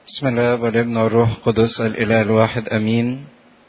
بسم الله والابن والروح القدس الاله الواحد امين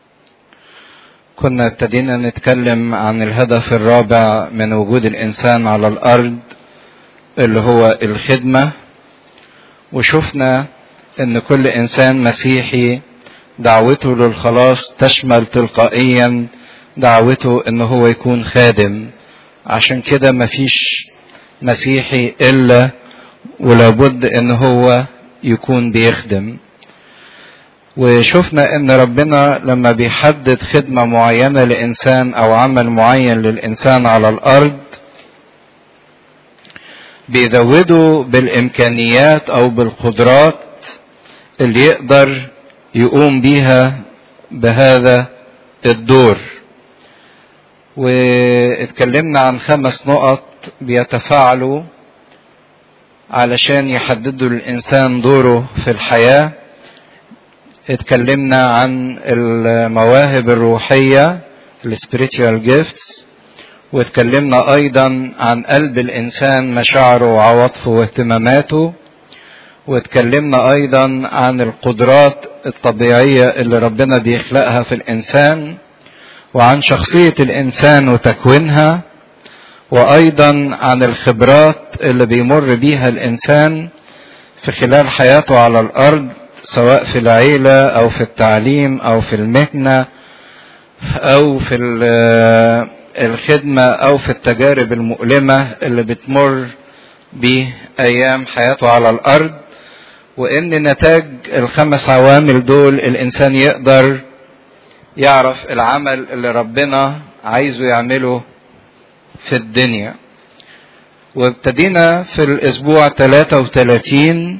كنا ابتدينا نتكلم عن الهدف الرابع من وجود الانسان على الارض اللي هو الخدمه وشفنا ان كل انسان مسيحي دعوته للخلاص تشمل تلقائيا دعوته ان هو يكون خادم عشان كده مفيش مسيحي الا ولابد ان هو يكون بيخدم وشفنا ان ربنا لما بيحدد خدمه معينه لانسان او عمل معين للانسان على الارض بيزوده بالامكانيات او بالقدرات اللي يقدر يقوم بيها بهذا الدور واتكلمنا عن خمس نقط بيتفاعلوا علشان يحددوا الانسان دوره في الحياه اتكلمنا عن المواهب الروحيه السبiritual جيفتس واتكلمنا ايضا عن قلب الانسان مشاعره وعواطفه واهتماماته واتكلمنا ايضا عن القدرات الطبيعيه اللي ربنا بيخلقها في الانسان وعن شخصيه الانسان وتكوينها وايضا عن الخبرات اللي بيمر بيها الانسان في خلال حياته على الارض سواء في العيله او في التعليم او في المهنه او في الخدمه او في التجارب المؤلمه اللي بتمر بايام حياته على الارض وان نتاج الخمس عوامل دول الانسان يقدر يعرف العمل اللي ربنا عايزه يعمله في الدنيا وابتدينا في الاسبوع 33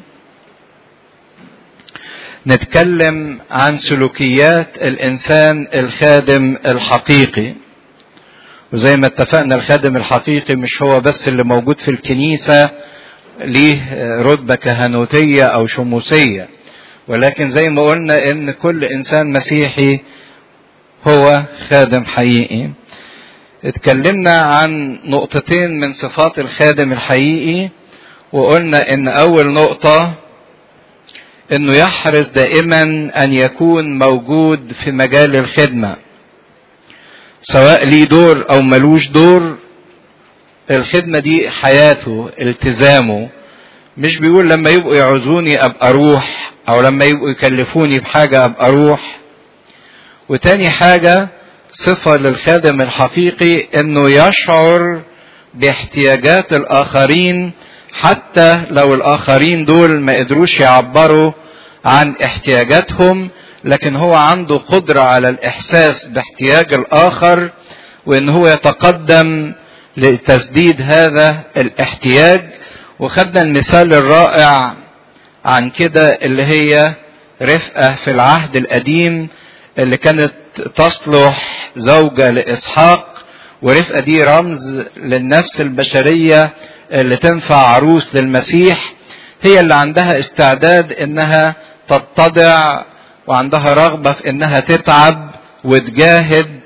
نتكلم عن سلوكيات الانسان الخادم الحقيقي وزي ما اتفقنا الخادم الحقيقي مش هو بس اللي موجود في الكنيسة ليه رتبة كهنوتية او شموسية ولكن زي ما قلنا ان كل انسان مسيحي هو خادم حقيقي اتكلمنا عن نقطتين من صفات الخادم الحقيقي وقلنا ان اول نقطة انه يحرص دائما ان يكون موجود في مجال الخدمة سواء ليه دور او ملوش دور الخدمة دي حياته التزامه مش بيقول لما يبقوا يعوزوني ابقى اروح او لما يبقوا يكلفوني بحاجة ابقى اروح وتاني حاجة صفة للخادم الحقيقي انه يشعر باحتياجات الاخرين حتى لو الاخرين دول ما قدروش يعبروا عن احتياجاتهم لكن هو عنده قدرة على الاحساس باحتياج الاخر وان هو يتقدم لتسديد هذا الاحتياج وخدنا المثال الرائع عن كده اللي هي رفقة في العهد القديم اللي كانت تصلح زوجة لإسحاق ورفقة دي رمز للنفس البشرية اللي تنفع عروس للمسيح هي اللي عندها استعداد انها تتضع وعندها رغبة في انها تتعب وتجاهد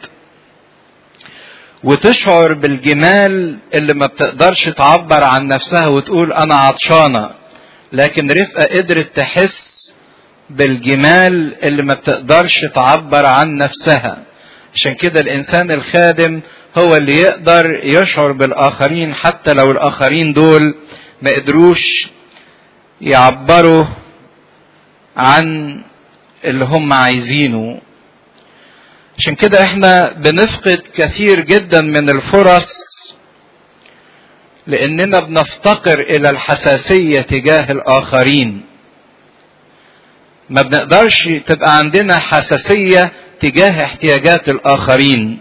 وتشعر بالجمال اللي ما بتقدرش تعبر عن نفسها وتقول انا عطشانة لكن رفقة قدرت تحس بالجمال اللي ما بتقدرش تعبر عن نفسها عشان كده الانسان الخادم هو اللي يقدر يشعر بالاخرين حتى لو الاخرين دول ما قدروش يعبروا عن اللي هم عايزينه عشان كده احنا بنفقد كثير جدا من الفرص لاننا بنفتقر الى الحساسيه تجاه الاخرين ما بنقدرش تبقى عندنا حساسيه تجاه احتياجات الاخرين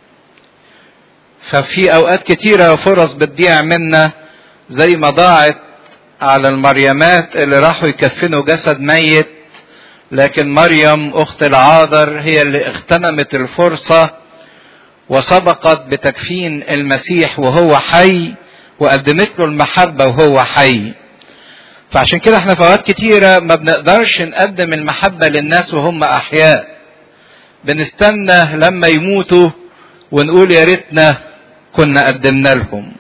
ففي اوقات كتيره فرص بتضيع منا زي ما ضاعت على المريمات اللي راحوا يكفنوا جسد ميت لكن مريم اخت العاذر هي اللي اغتنمت الفرصه وسبقت بتكفين المسيح وهو حي وقدمت له المحبه وهو حي فعشان كده احنا في اوقات كتيره ما بنقدرش نقدم المحبه للناس وهم احياء بنستنى لما يموتوا ونقول يا ريتنا كنا قدمنا لهم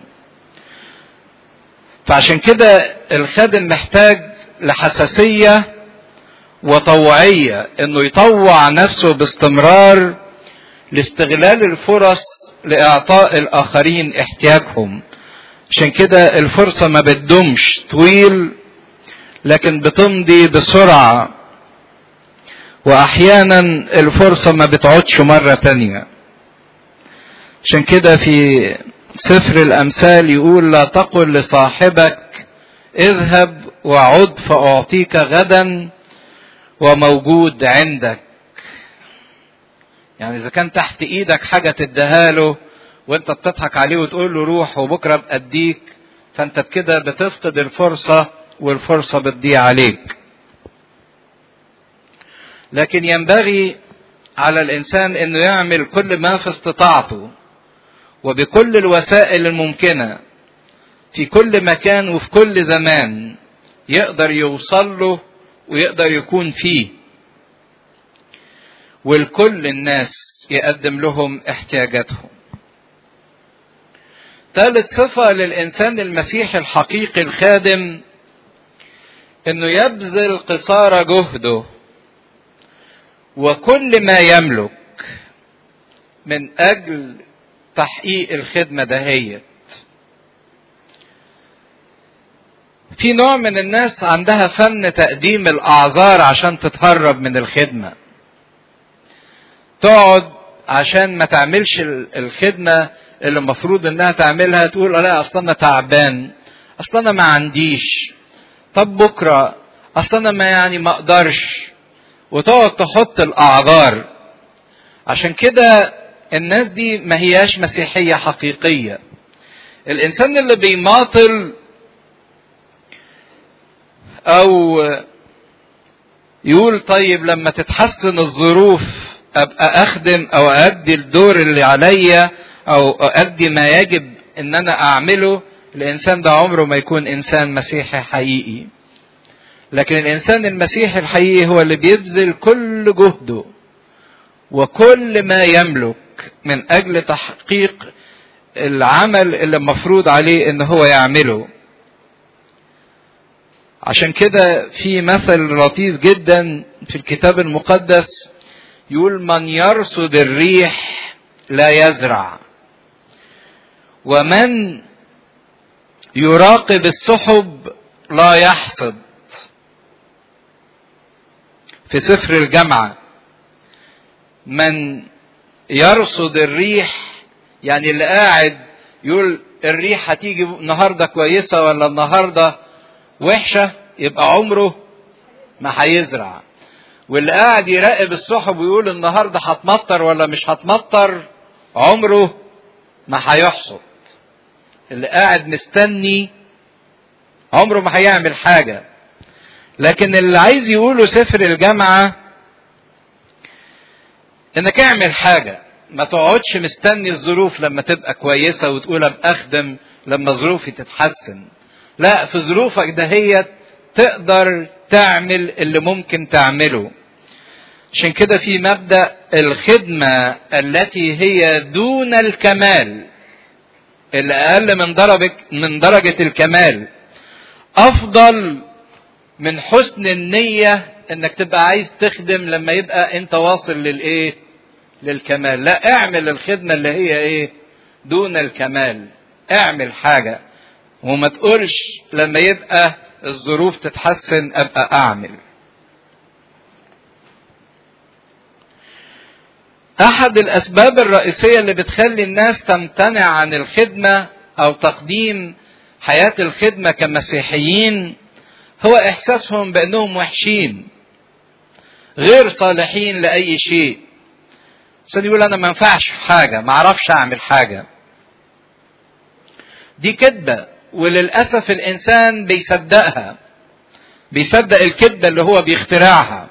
فعشان كده الخادم محتاج لحساسيه وطوعية انه يطوع نفسه باستمرار لاستغلال الفرص لاعطاء الاخرين احتياجهم عشان كده الفرصة ما بتدومش طويل لكن بتمضي بسرعة واحيانا الفرصة ما بتعودش مرة تانية عشان كده في سفر الامثال يقول لا تقل لصاحبك اذهب وعد فاعطيك غدا وموجود عندك يعني اذا كان تحت ايدك حاجة تديها له وانت بتضحك عليه وتقول له روح وبكرة بأديك فانت بكده بتفقد الفرصة والفرصة بتضيع عليك لكن ينبغي على الانسان انه يعمل كل ما في استطاعته وبكل الوسائل الممكنه في كل مكان وفي كل زمان يقدر يوصل له ويقدر يكون فيه والكل الناس يقدم لهم احتياجاتهم ثالث صفة للإنسان المسيحي الحقيقي الخادم إنه يبذل قصارى جهده وكل ما يملك من أجل تحقيق الخدمة دهيت في نوع من الناس عندها فن تقديم الأعذار عشان تتهرب من الخدمة تقعد عشان ما تعملش الخدمة اللي المفروض انها تعملها تقول لا اصل انا تعبان اصل انا ما عنديش طب بكرة اصل انا ما يعني ما اقدرش وتقعد تحط الاعذار عشان كده الناس دي ما هياش مسيحية حقيقية الانسان اللي بيماطل او يقول طيب لما تتحسن الظروف ابقى اخدم او ادي الدور اللي عليا او ادي ما يجب ان انا اعمله الانسان ده عمره ما يكون انسان مسيحي حقيقي لكن الانسان المسيحي الحقيقي هو اللي بيبذل كل جهده وكل ما يملك من اجل تحقيق العمل اللي المفروض عليه ان هو يعمله عشان كده في مثل لطيف جدا في الكتاب المقدس يقول من يرصد الريح لا يزرع ومن يراقب السحب لا يحصد في سفر الجامعة من يرصد الريح يعني اللي قاعد يقول الريح هتيجي النهارده كويسة ولا النهارده وحشة يبقى عمره ما هيزرع واللي قاعد يراقب السحب ويقول النهارده هتمطر ولا مش هتمطر عمره ما هيحصد اللي قاعد مستني عمره ما هيعمل حاجة لكن اللي عايز يقوله سفر الجامعة انك اعمل حاجة ما تقعدش مستني الظروف لما تبقى كويسة وتقول ابقى اخدم لما ظروفي تتحسن لا في ظروفك دهيت تقدر تعمل اللي ممكن تعمله عشان كده في مبدا الخدمه التي هي دون الكمال اللي اقل من درجه من درجه الكمال افضل من حسن النيه انك تبقى عايز تخدم لما يبقى انت واصل للايه للكمال لا اعمل الخدمه اللي هي ايه دون الكمال اعمل حاجه وما تقولش لما يبقى الظروف تتحسن ابقى اعمل احد الاسباب الرئيسيه اللي بتخلي الناس تمتنع عن الخدمه او تقديم حياه الخدمه كمسيحيين هو احساسهم بانهم وحشين غير صالحين لاي شيء عشان يقول انا ما ينفعش في حاجه ما اعرفش اعمل حاجه دي كذبه وللاسف الانسان بيصدقها بيصدق الكذبه اللي هو بيخترعها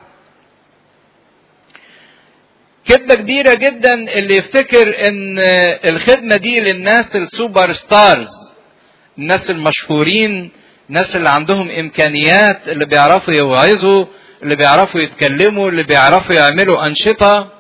كذبه كبيره جدا اللي يفتكر ان الخدمه دي للناس السوبر ستارز الناس المشهورين الناس اللي عندهم امكانيات اللي بيعرفوا يوعظوا اللي بيعرفوا يتكلموا اللي بيعرفوا يعملوا انشطه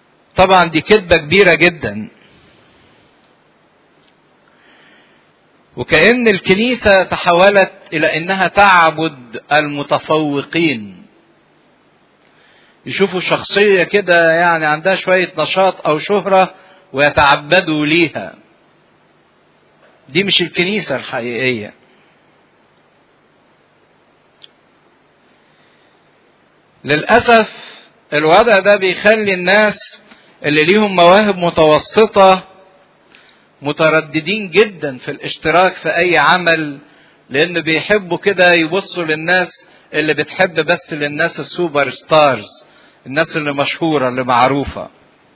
طبعا دي كذبه كبيره جدا وكأن الكنيسة تحولت إلى إنها تعبد المتفوقين يشوفوا شخصية كده يعني عندها شوية نشاط أو شهرة ويتعبدوا ليها دي مش الكنيسة الحقيقية للأسف الوضع ده بيخلي الناس اللي ليهم مواهب متوسطة مترددين جدا في الاشتراك في أي عمل لأن بيحبوا كده يبصوا للناس اللي بتحب بس للناس السوبر ستارز الناس اللي مشهورة اللي معروفة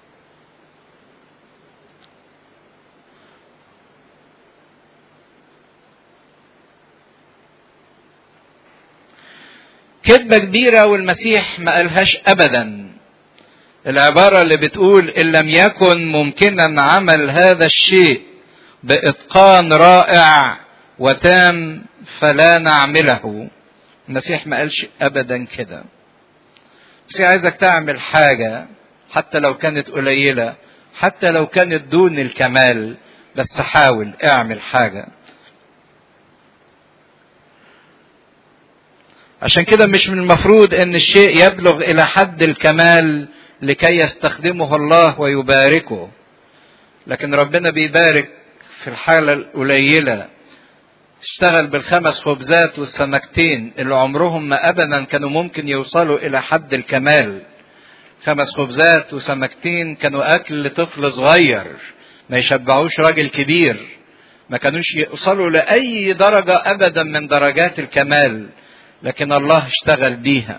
كذبة كبيرة والمسيح ما قالهاش أبدا العبارة اللي بتقول إن لم يكن ممكنا عمل هذا الشيء بإتقان رائع وتام فلا نعمله المسيح ما قالش أبدا كده بس عايزك تعمل حاجة حتى لو كانت قليلة حتى لو كانت دون الكمال بس حاول اعمل حاجة عشان كده مش من المفروض ان الشيء يبلغ الى حد الكمال لكي يستخدمه الله ويباركه لكن ربنا بيبارك في الحالة القليلة اشتغل بالخمس خبزات والسمكتين اللي عمرهم ما ابدا كانوا ممكن يوصلوا الى حد الكمال خمس خبزات وسمكتين كانوا اكل لطفل صغير ما يشبعوش راجل كبير ما كانوش يوصلوا لاي درجة ابدا من درجات الكمال لكن الله اشتغل بيها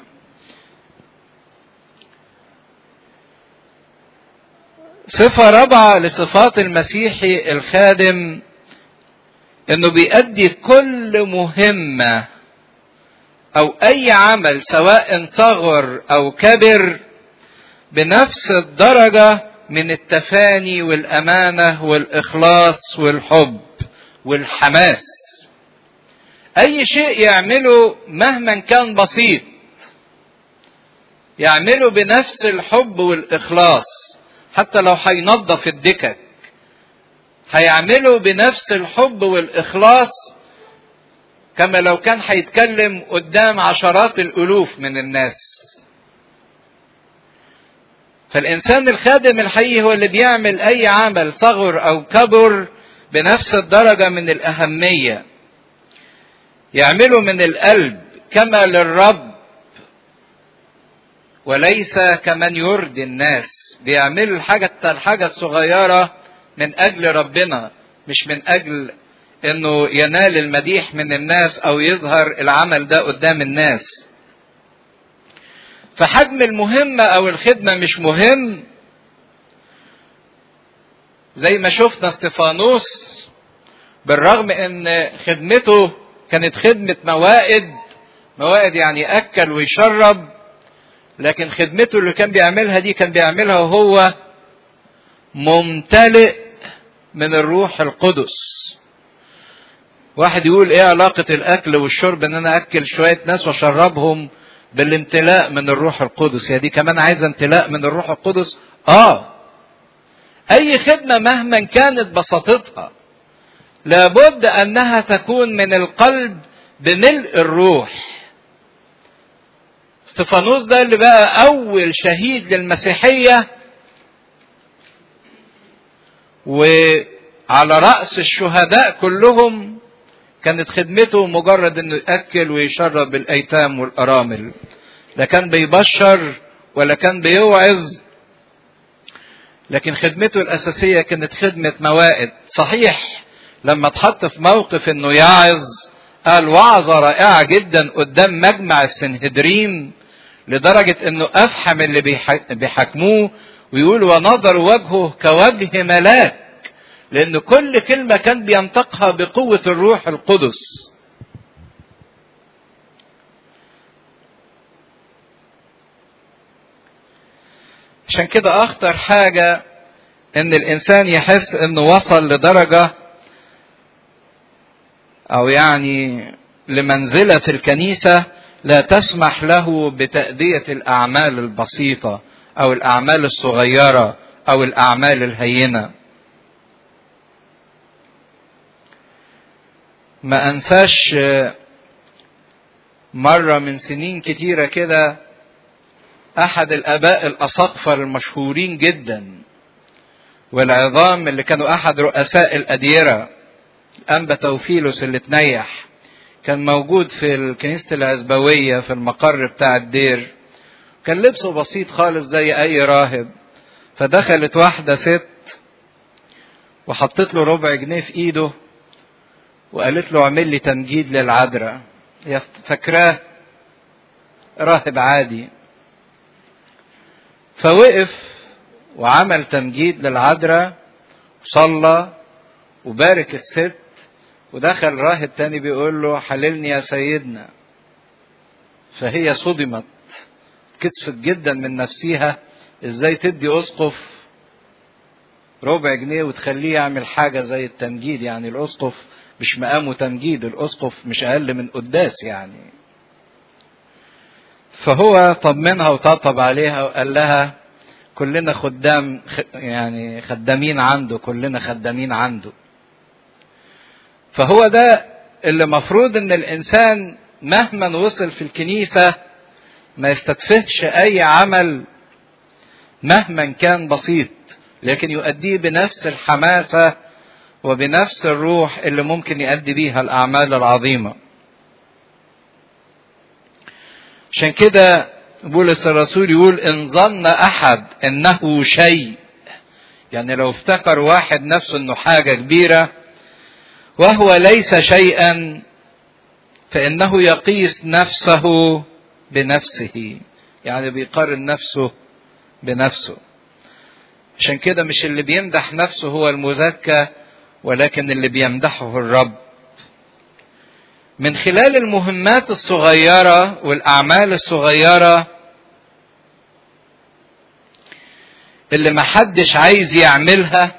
صفة رابعة لصفات المسيحي الخادم انه بيأدي كل مهمة او اي عمل سواء صغر او كبر بنفس الدرجة من التفاني والامانة والاخلاص والحب والحماس اي شيء يعمله مهما كان بسيط يعمله بنفس الحب والاخلاص حتى لو هينظف الدكك هيعمله بنفس الحب والاخلاص كما لو كان هيتكلم قدام عشرات الالوف من الناس فالانسان الخادم الحقيقي هو اللي بيعمل اي عمل صغر او كبر بنفس الدرجه من الاهميه يعمله من القلب كما للرب وليس كمن يرضي الناس بيعمل الحاجة الحاجة الصغيرة من أجل ربنا مش من أجل إنه ينال المديح من الناس أو يظهر العمل ده قدام الناس. فحجم المهمة أو الخدمة مش مهم زي ما شفنا استفانوس بالرغم إن خدمته كانت خدمة موائد موائد يعني أكل ويشرب لكن خدمته اللي كان بيعملها دي كان بيعملها وهو ممتلئ من الروح القدس واحد يقول ايه علاقة الاكل والشرب ان انا اكل شوية ناس واشربهم بالامتلاء من الروح القدس يا دي كمان عايزة امتلاء من الروح القدس اه اي خدمة مهما كانت بساطتها لابد انها تكون من القلب بملء الروح استفانوس ده اللي بقى اول شهيد للمسيحيه وعلى راس الشهداء كلهم كانت خدمته مجرد انه ياكل ويشرب الايتام والارامل لا كان بيبشر ولا كان بيوعظ لكن خدمته الاساسيه كانت خدمه موائد صحيح لما اتحط في موقف انه يعظ قال وعظة رائعة جدا قدام مجمع السنهدرين لدرجة انه افحم اللي بيحاكموه ويقول ونظر وجهه كوجه ملاك لان كل كلمة كان بينطقها بقوة الروح القدس عشان كده اخطر حاجة ان الانسان يحس انه وصل لدرجة او يعني لمنزلة في الكنيسة لا تسمح له بتأدية الأعمال البسيطة أو الأعمال الصغيرة أو الأعمال الهينة. ما انساش مرة من سنين كتيرة كده احد الاباء الاساقفر المشهورين جدا والعظام اللي كانوا احد رؤساء الاديرة انبا توفيلوس اللي تنيح كان موجود في كنيسة العزبوية في المقر بتاع الدير كان لبسه بسيط خالص زي اي راهب فدخلت واحدة ست وحطت له ربع جنيه في ايده وقالت له اعمل لي تمجيد للعذراء هي فاكراه راهب عادي فوقف وعمل تمجيد للعذراء وصلى وبارك الست ودخل راهب تاني بيقول له حللني يا سيدنا فهي صدمت كسفت جدا من نفسها ازاي تدي اسقف ربع جنيه وتخليه يعمل حاجه زي التمجيد يعني الاسقف مش مقامه تمجيد الاسقف مش اقل من قداس يعني فهو طمنها وطبطب عليها وقال لها كلنا خدام يعني خدامين عنده كلنا خدامين عنده فهو ده اللي مفروض ان الانسان مهما وصل في الكنيسه ما يستدفهش اي عمل مهما كان بسيط لكن يؤديه بنفس الحماسه وبنفس الروح اللي ممكن يؤدي بيها الاعمال العظيمه عشان كده بولس الرسول يقول ان ظن احد انه شيء يعني لو افتكر واحد نفسه انه حاجه كبيره وهو ليس شيئا فانه يقيس نفسه بنفسه يعني بيقارن نفسه بنفسه عشان كده مش اللي بيمدح نفسه هو المزكى ولكن اللي بيمدحه الرب من خلال المهمات الصغيرة والأعمال الصغيرة اللي محدش عايز يعملها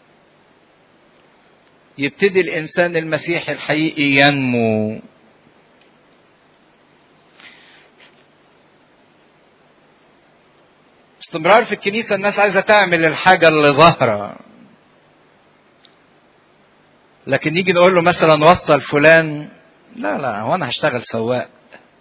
يبتدي الإنسان المسيحي الحقيقي ينمو استمرار في الكنيسة الناس عايزة تعمل الحاجة اللي ظاهرة لكن يجي نقول له مثلا وصل فلان لا لا هو انا هشتغل سواق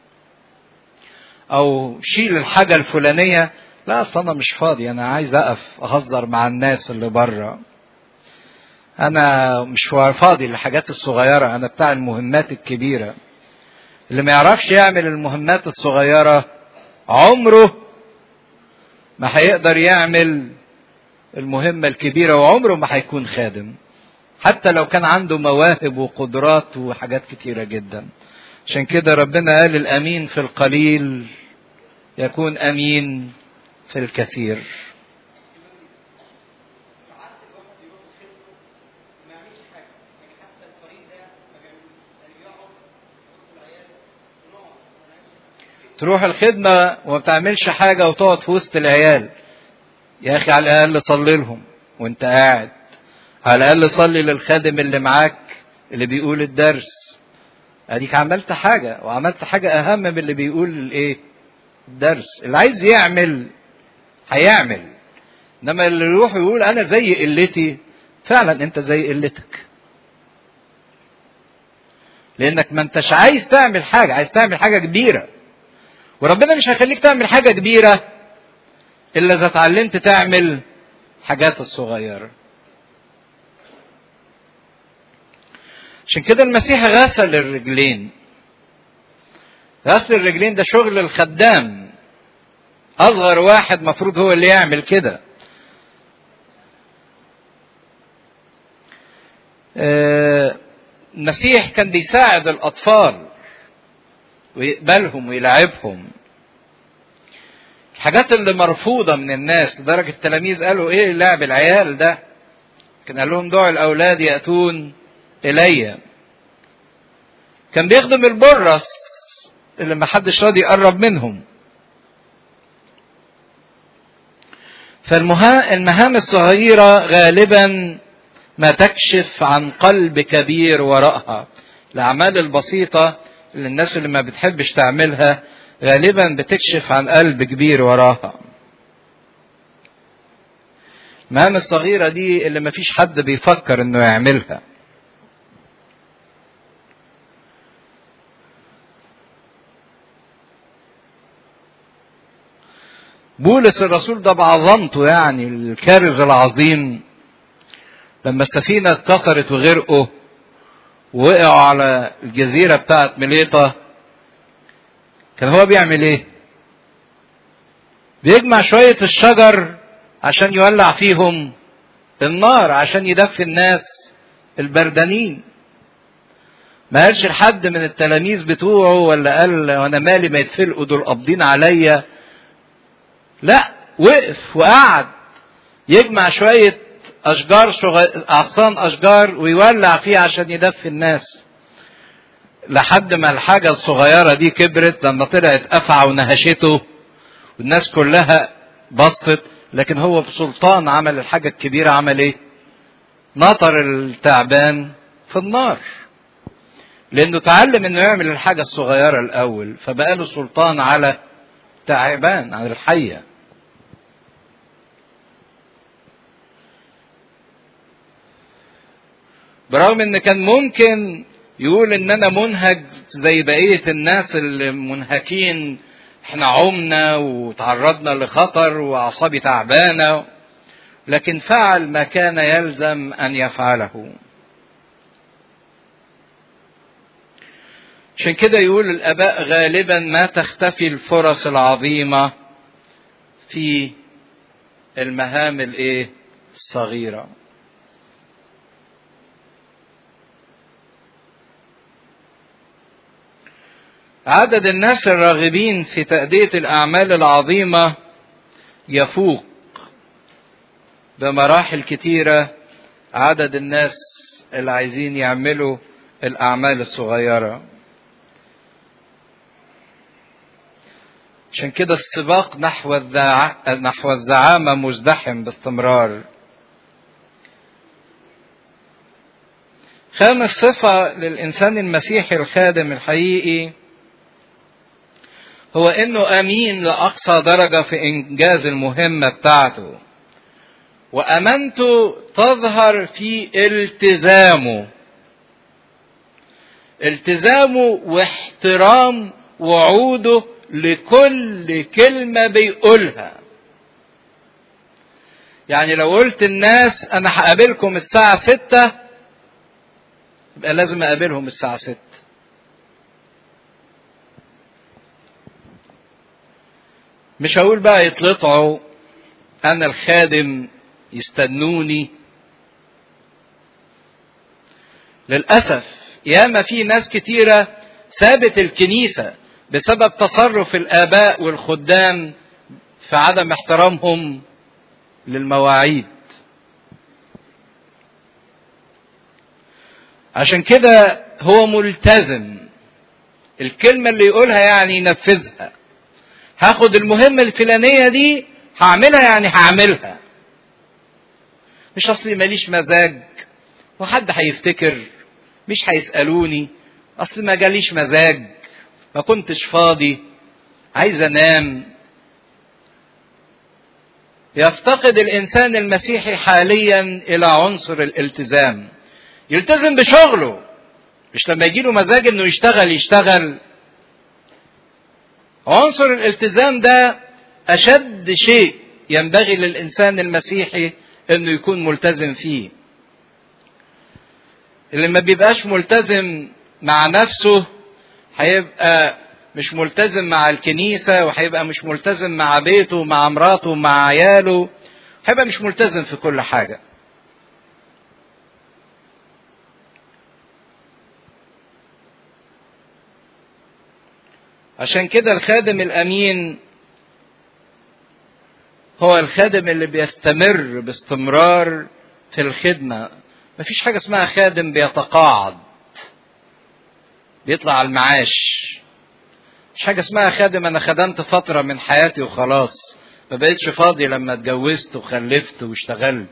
او شيل الحاجه الفلانيه لا اصل انا مش فاضي انا عايز اقف اهزر مع الناس اللي بره انا مش فاضي للحاجات الصغيره انا بتاع المهمات الكبيره اللي ما يعرفش يعمل المهمات الصغيره عمره ما هيقدر يعمل المهمه الكبيره وعمره ما هيكون خادم حتى لو كان عنده مواهب وقدرات وحاجات كتيرة جدا عشان كده ربنا قال الأمين في القليل يكون أمين في الكثير تروح الخدمة وما بتعملش حاجة وتقعد في وسط العيال يا أخي على الأقل صلي لهم وأنت قاعد على الاقل صلي للخادم اللي معاك اللي بيقول الدرس اديك عملت حاجه وعملت حاجه اهم من اللي بيقول الايه الدرس اللي عايز يعمل هيعمل انما اللي يروح يقول انا زي قلتي فعلا انت زي قلتك لانك ما انتش عايز تعمل حاجه عايز تعمل حاجه كبيره وربنا مش هيخليك تعمل حاجه كبيره الا اذا اتعلمت تعمل حاجات الصغيره عشان كده المسيح غسل الرجلين غسل الرجلين ده شغل الخدام اصغر واحد مفروض هو اللي يعمل كده المسيح كان بيساعد الاطفال ويقبلهم ويلعبهم الحاجات اللي مرفوضه من الناس لدرجه التلاميذ قالوا ايه لعب العيال ده كان قال لهم دعوا الاولاد ياتون الي كان بيخدم البرص اللي ما حدش راضي يقرب منهم فالمهام الصغيرة غالبا ما تكشف عن قلب كبير وراءها الأعمال البسيطة اللي الناس اللي ما بتحبش تعملها غالبا بتكشف عن قلب كبير وراها المهام الصغيرة دي اللي ما فيش حد بيفكر انه يعملها بولس الرسول ده بعظمته يعني الكارز العظيم لما السفينة اتكسرت وغرقوا ووقعوا على الجزيرة بتاعت مليطة كان هو بيعمل ايه؟ بيجمع شوية الشجر عشان يولع فيهم النار عشان يدفي الناس البردانين ما قالش لحد من التلاميذ بتوعه ولا قال وانا مالي ما يتفلقوا دول قابضين عليا لا وقف وقعد يجمع شوية أشجار شغ... أغصان أشجار ويولع فيها عشان يدفي الناس لحد ما الحاجة الصغيرة دي كبرت لما طلعت أفعى ونهشته والناس كلها بصت لكن هو بسلطان عمل الحاجة الكبيرة عمل ايه؟ نطر التعبان في النار لانه تعلم انه يعمل الحاجة الصغيرة الاول فبقى له سلطان على تعبان على الحية برغم ان كان ممكن يقول ان انا منهج زي بقية الناس اللي منهكين احنا عمنا وتعرضنا لخطر واعصابي تعبانة لكن فعل ما كان يلزم ان يفعله عشان كده يقول الاباء غالبا ما تختفي الفرص العظيمة في المهام الايه الصغيره عدد الناس الراغبين في تأدية الأعمال العظيمة يفوق بمراحل كتيرة عدد الناس اللي عايزين يعملوا الأعمال الصغيرة عشان كده السباق نحو الزع... نحو الزعامة مزدحم باستمرار خامس صفة للإنسان المسيحي الخادم الحقيقي هو انه امين لاقصى درجه في انجاز المهمه بتاعته وامانته تظهر في التزامه التزامه واحترام وعوده لكل كلمه بيقولها يعني لو قلت الناس انا هقابلكم الساعه ستة يبقى لازم اقابلهم الساعه ستة مش هقول بقى يتلطعوا انا الخادم يستنوني للاسف ياما في ناس كتيره سابت الكنيسه بسبب تصرف الاباء والخدام في عدم احترامهم للمواعيد عشان كده هو ملتزم الكلمه اللي يقولها يعني ينفذها هاخد المهمة الفلانية دي هعملها يعني هعملها مش اصلي ماليش مزاج وحد هيفتكر مش هيسألوني اصل ما جاليش مزاج ما كنتش فاضي عايز انام يفتقد الانسان المسيحي حاليا الى عنصر الالتزام يلتزم بشغله مش لما يجيله مزاج انه يشتغل يشتغل عنصر الالتزام ده اشد شيء ينبغي للانسان المسيحي انه يكون ملتزم فيه اللي ما بيبقاش ملتزم مع نفسه هيبقى مش ملتزم مع الكنيسة وهيبقى مش ملتزم مع بيته مع مراته مع عياله هيبقى مش ملتزم في كل حاجة عشان كده الخادم الامين هو الخادم اللي بيستمر باستمرار في الخدمه مفيش حاجه اسمها خادم بيتقاعد بيطلع على المعاش مش حاجه اسمها خادم انا خدمت فتره من حياتي وخلاص ما بقتش فاضي لما اتجوزت وخلفت واشتغلت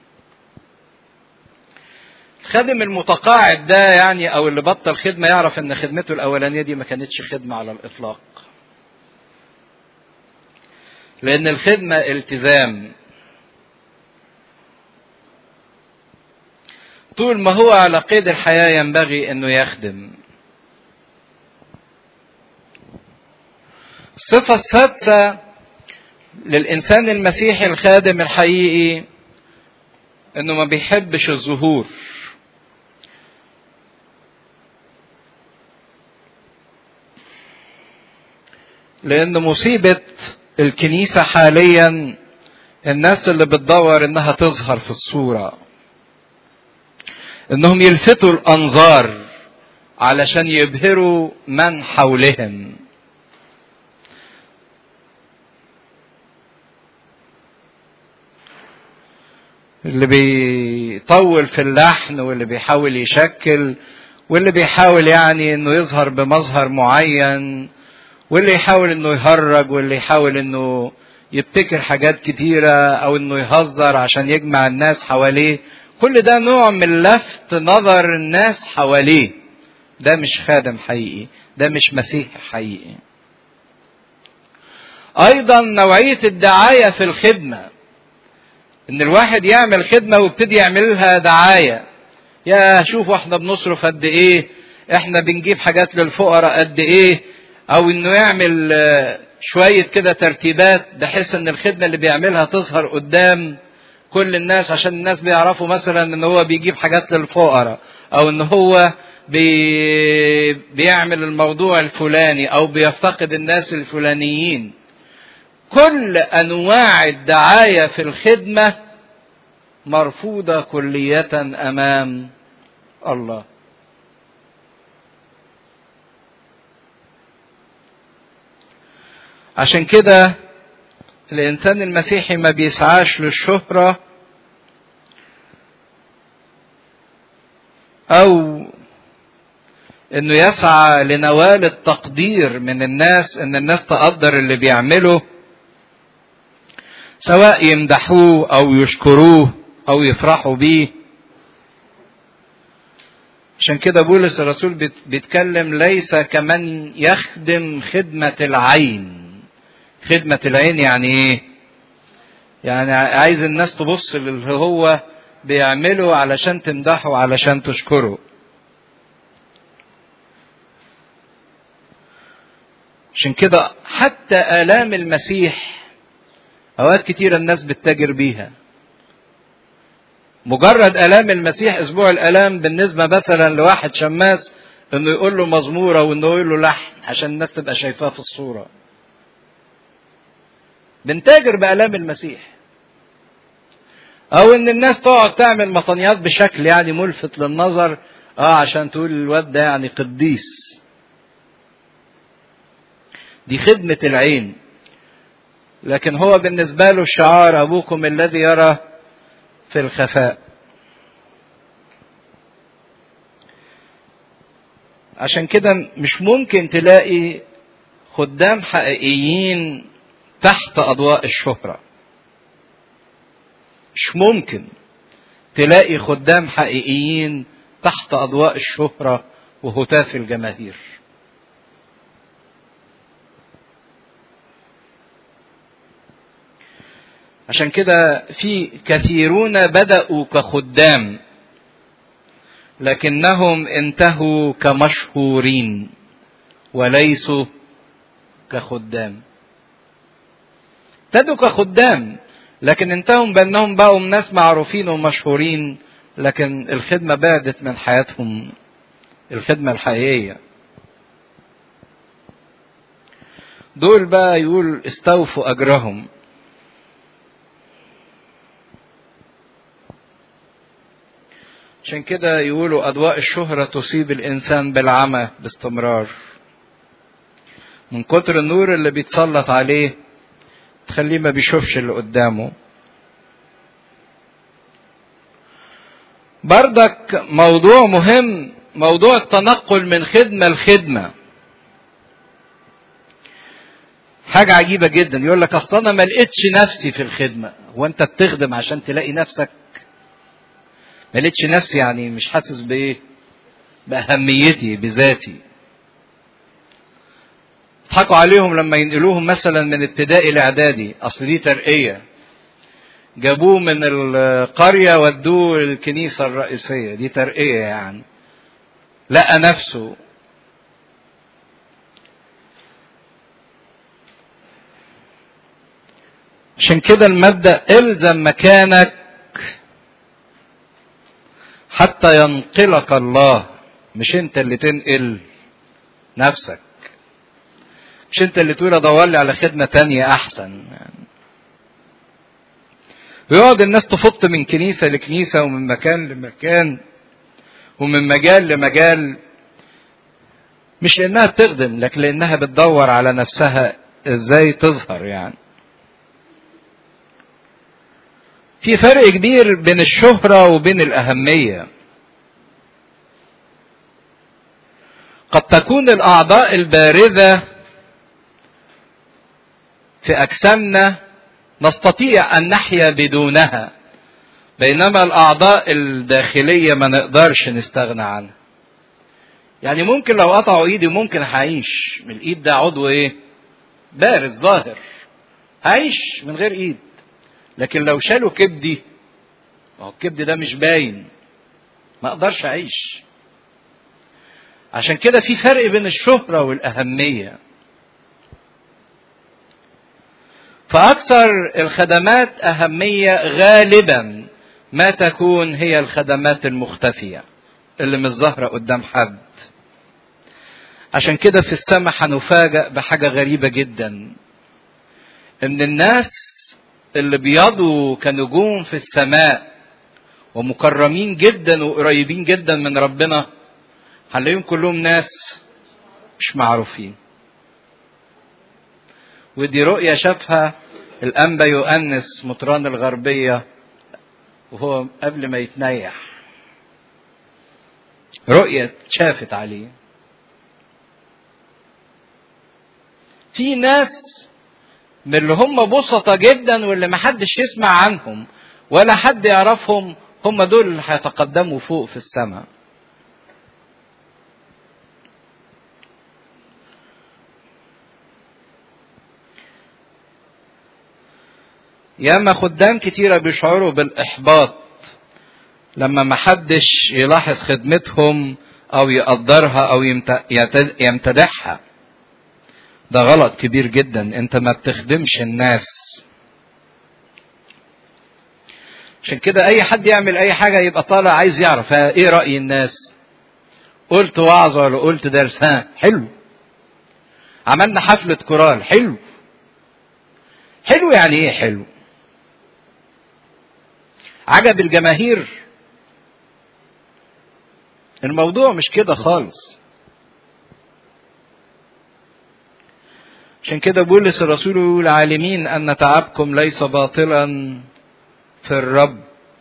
الخادم المتقاعد ده يعني او اللي بطل خدمه يعرف ان خدمته الاولانيه دي ما كانتش خدمه على الاطلاق لان الخدمه التزام طول ما هو على قيد الحياه ينبغي انه يخدم الصفه السادسه للإنسان المسيحي الخادم الحقيقي إنه ما بيحبش الظهور لأن مصيبة الكنيسة حاليا الناس اللي بتدور إنها تظهر في الصورة إنهم يلفتوا الأنظار علشان يبهروا من حولهم اللي بيطول في اللحن واللي بيحاول يشكل واللي بيحاول يعني انه يظهر بمظهر معين واللي يحاول انه يهرج واللي يحاول انه يبتكر حاجات كتيرة او انه يهزر عشان يجمع الناس حواليه كل ده نوع من لفت نظر الناس حواليه ده مش خادم حقيقي ده مش مسيح حقيقي ايضا نوعية الدعاية في الخدمة ان الواحد يعمل خدمة ويبتدي يعملها دعاية يا شوفوا احنا بنصرف قد ايه احنا بنجيب حاجات للفقراء قد ايه او انه يعمل شوية كده ترتيبات بحيث ان الخدمة اللي بيعملها تظهر قدام كل الناس عشان الناس بيعرفوا مثلا ان هو بيجيب حاجات للفقراء او ان هو بي بيعمل الموضوع الفلاني او بيفتقد الناس الفلانيين كل انواع الدعايه في الخدمه مرفوضه كليه امام الله عشان كده الانسان المسيحي ما بيسعاش للشهره او انه يسعى لنوال التقدير من الناس ان الناس تقدر اللي بيعمله سواء يمدحوه او يشكروه او يفرحوا بيه عشان كده بولس الرسول بيتكلم ليس كمن يخدم خدمة العين خدمة العين يعني ايه يعني عايز الناس تبص للي هو بيعمله علشان تمدحه علشان تشكره عشان كده حتى آلام المسيح أوقات كتيرة الناس بتتاجر بيها مجرد آلام المسيح أسبوع الآلام بالنسبة مثلا لواحد شماس إنه يقول له مزمورة وإنه يقول له لحن عشان الناس تبقى شايفاه في الصورة. بنتاجر بآلام المسيح. أو إن الناس تقعد تعمل مطنيات بشكل يعني ملفت للنظر اه عشان تقول الواد ده يعني قديس. دي خدمة العين. لكن هو بالنسبة له شعار أبوكم الذي يرى في الخفاء عشان كده مش ممكن تلاقي خدام حقيقيين تحت أضواء الشهرة مش ممكن تلاقي خدام حقيقيين تحت أضواء الشهرة وهتاف الجماهير عشان كده في كثيرون بدأوا كخدام لكنهم انتهوا كمشهورين وليسوا كخدام ابتدوا كخدام لكن انتهوا بانهم بقوا ناس معروفين ومشهورين لكن الخدمة بعدت من حياتهم الخدمة الحقيقية دول بقى يقول استوفوا أجرهم عشان كده يقولوا أضواء الشهرة تصيب الإنسان بالعمى باستمرار من كتر النور اللي بيتسلط عليه تخليه ما بيشوفش اللي قدامه بردك موضوع مهم موضوع التنقل من خدمة لخدمة حاجة عجيبة جدا يقول لك أصل أنا ما لقيتش نفسي في الخدمة هو أنت بتخدم عشان تلاقي نفسك ما لقيتش نفسي يعني مش حاسس بايه باهميتي بذاتي اضحكوا عليهم لما ينقلوهم مثلا من ابتدائي لاعدادي اصل دي ترقيه جابوه من القريه ودوه الكنيسه الرئيسيه دي ترقيه يعني لقى نفسه عشان كده المبدأ الزم مكانك حتى ينقلك الله مش انت اللي تنقل نفسك مش انت اللي تقول ادور لي على خدمة تانية احسن يعني ويقعد الناس تفط من كنيسة لكنيسة ومن مكان لمكان ومن مجال لمجال مش لانها بتخدم لكن لانها بتدور على نفسها ازاي تظهر يعني في فرق كبير بين الشهرة وبين الأهمية قد تكون الأعضاء البارزة في أجسامنا نستطيع أن نحيا بدونها بينما الأعضاء الداخلية ما نقدرش نستغنى عنها يعني ممكن لو قطعوا ايدي ممكن هعيش من الايد ده عضو ايه بارز ظاهر هعيش من غير ايد لكن لو شالوا كبدي ما هو الكبد ده مش باين ما اقدرش اعيش عشان كده في فرق بين الشهرة والأهمية فأكثر الخدمات أهمية غالبا ما تكون هي الخدمات المختفية اللي مش ظاهرة قدام حد عشان كده في السماء هنفاجأ بحاجة غريبة جدا ان الناس اللي بيضوا كنجوم في السماء ومكرمين جدا وقريبين جدا من ربنا هنلاقيهم كلهم ناس مش معروفين ودي رؤية شافها الأنبا يؤنس مطران الغربية وهو قبل ما يتنيح رؤية شافت عليه في ناس من اللي هم بسطة جدا واللي محدش يسمع عنهم ولا حد يعرفهم هم دول اللي هيتقدموا فوق في السماء ياما خدام كتيرة بيشعروا بالإحباط لما محدش يلاحظ خدمتهم أو يقدرها أو يمتدحها ده غلط كبير جدا انت ما بتخدمش الناس عشان كده اي حد يعمل اي حاجه يبقى طالع عايز يعرف ايه راي الناس قلت وعظه ولا قلت درس ها حلو عملنا حفله كورال حلو حلو يعني ايه حلو عجب الجماهير الموضوع مش كده خالص عشان كده بولس الرسول يقول عالمين ان تعبكم ليس باطلا في الرب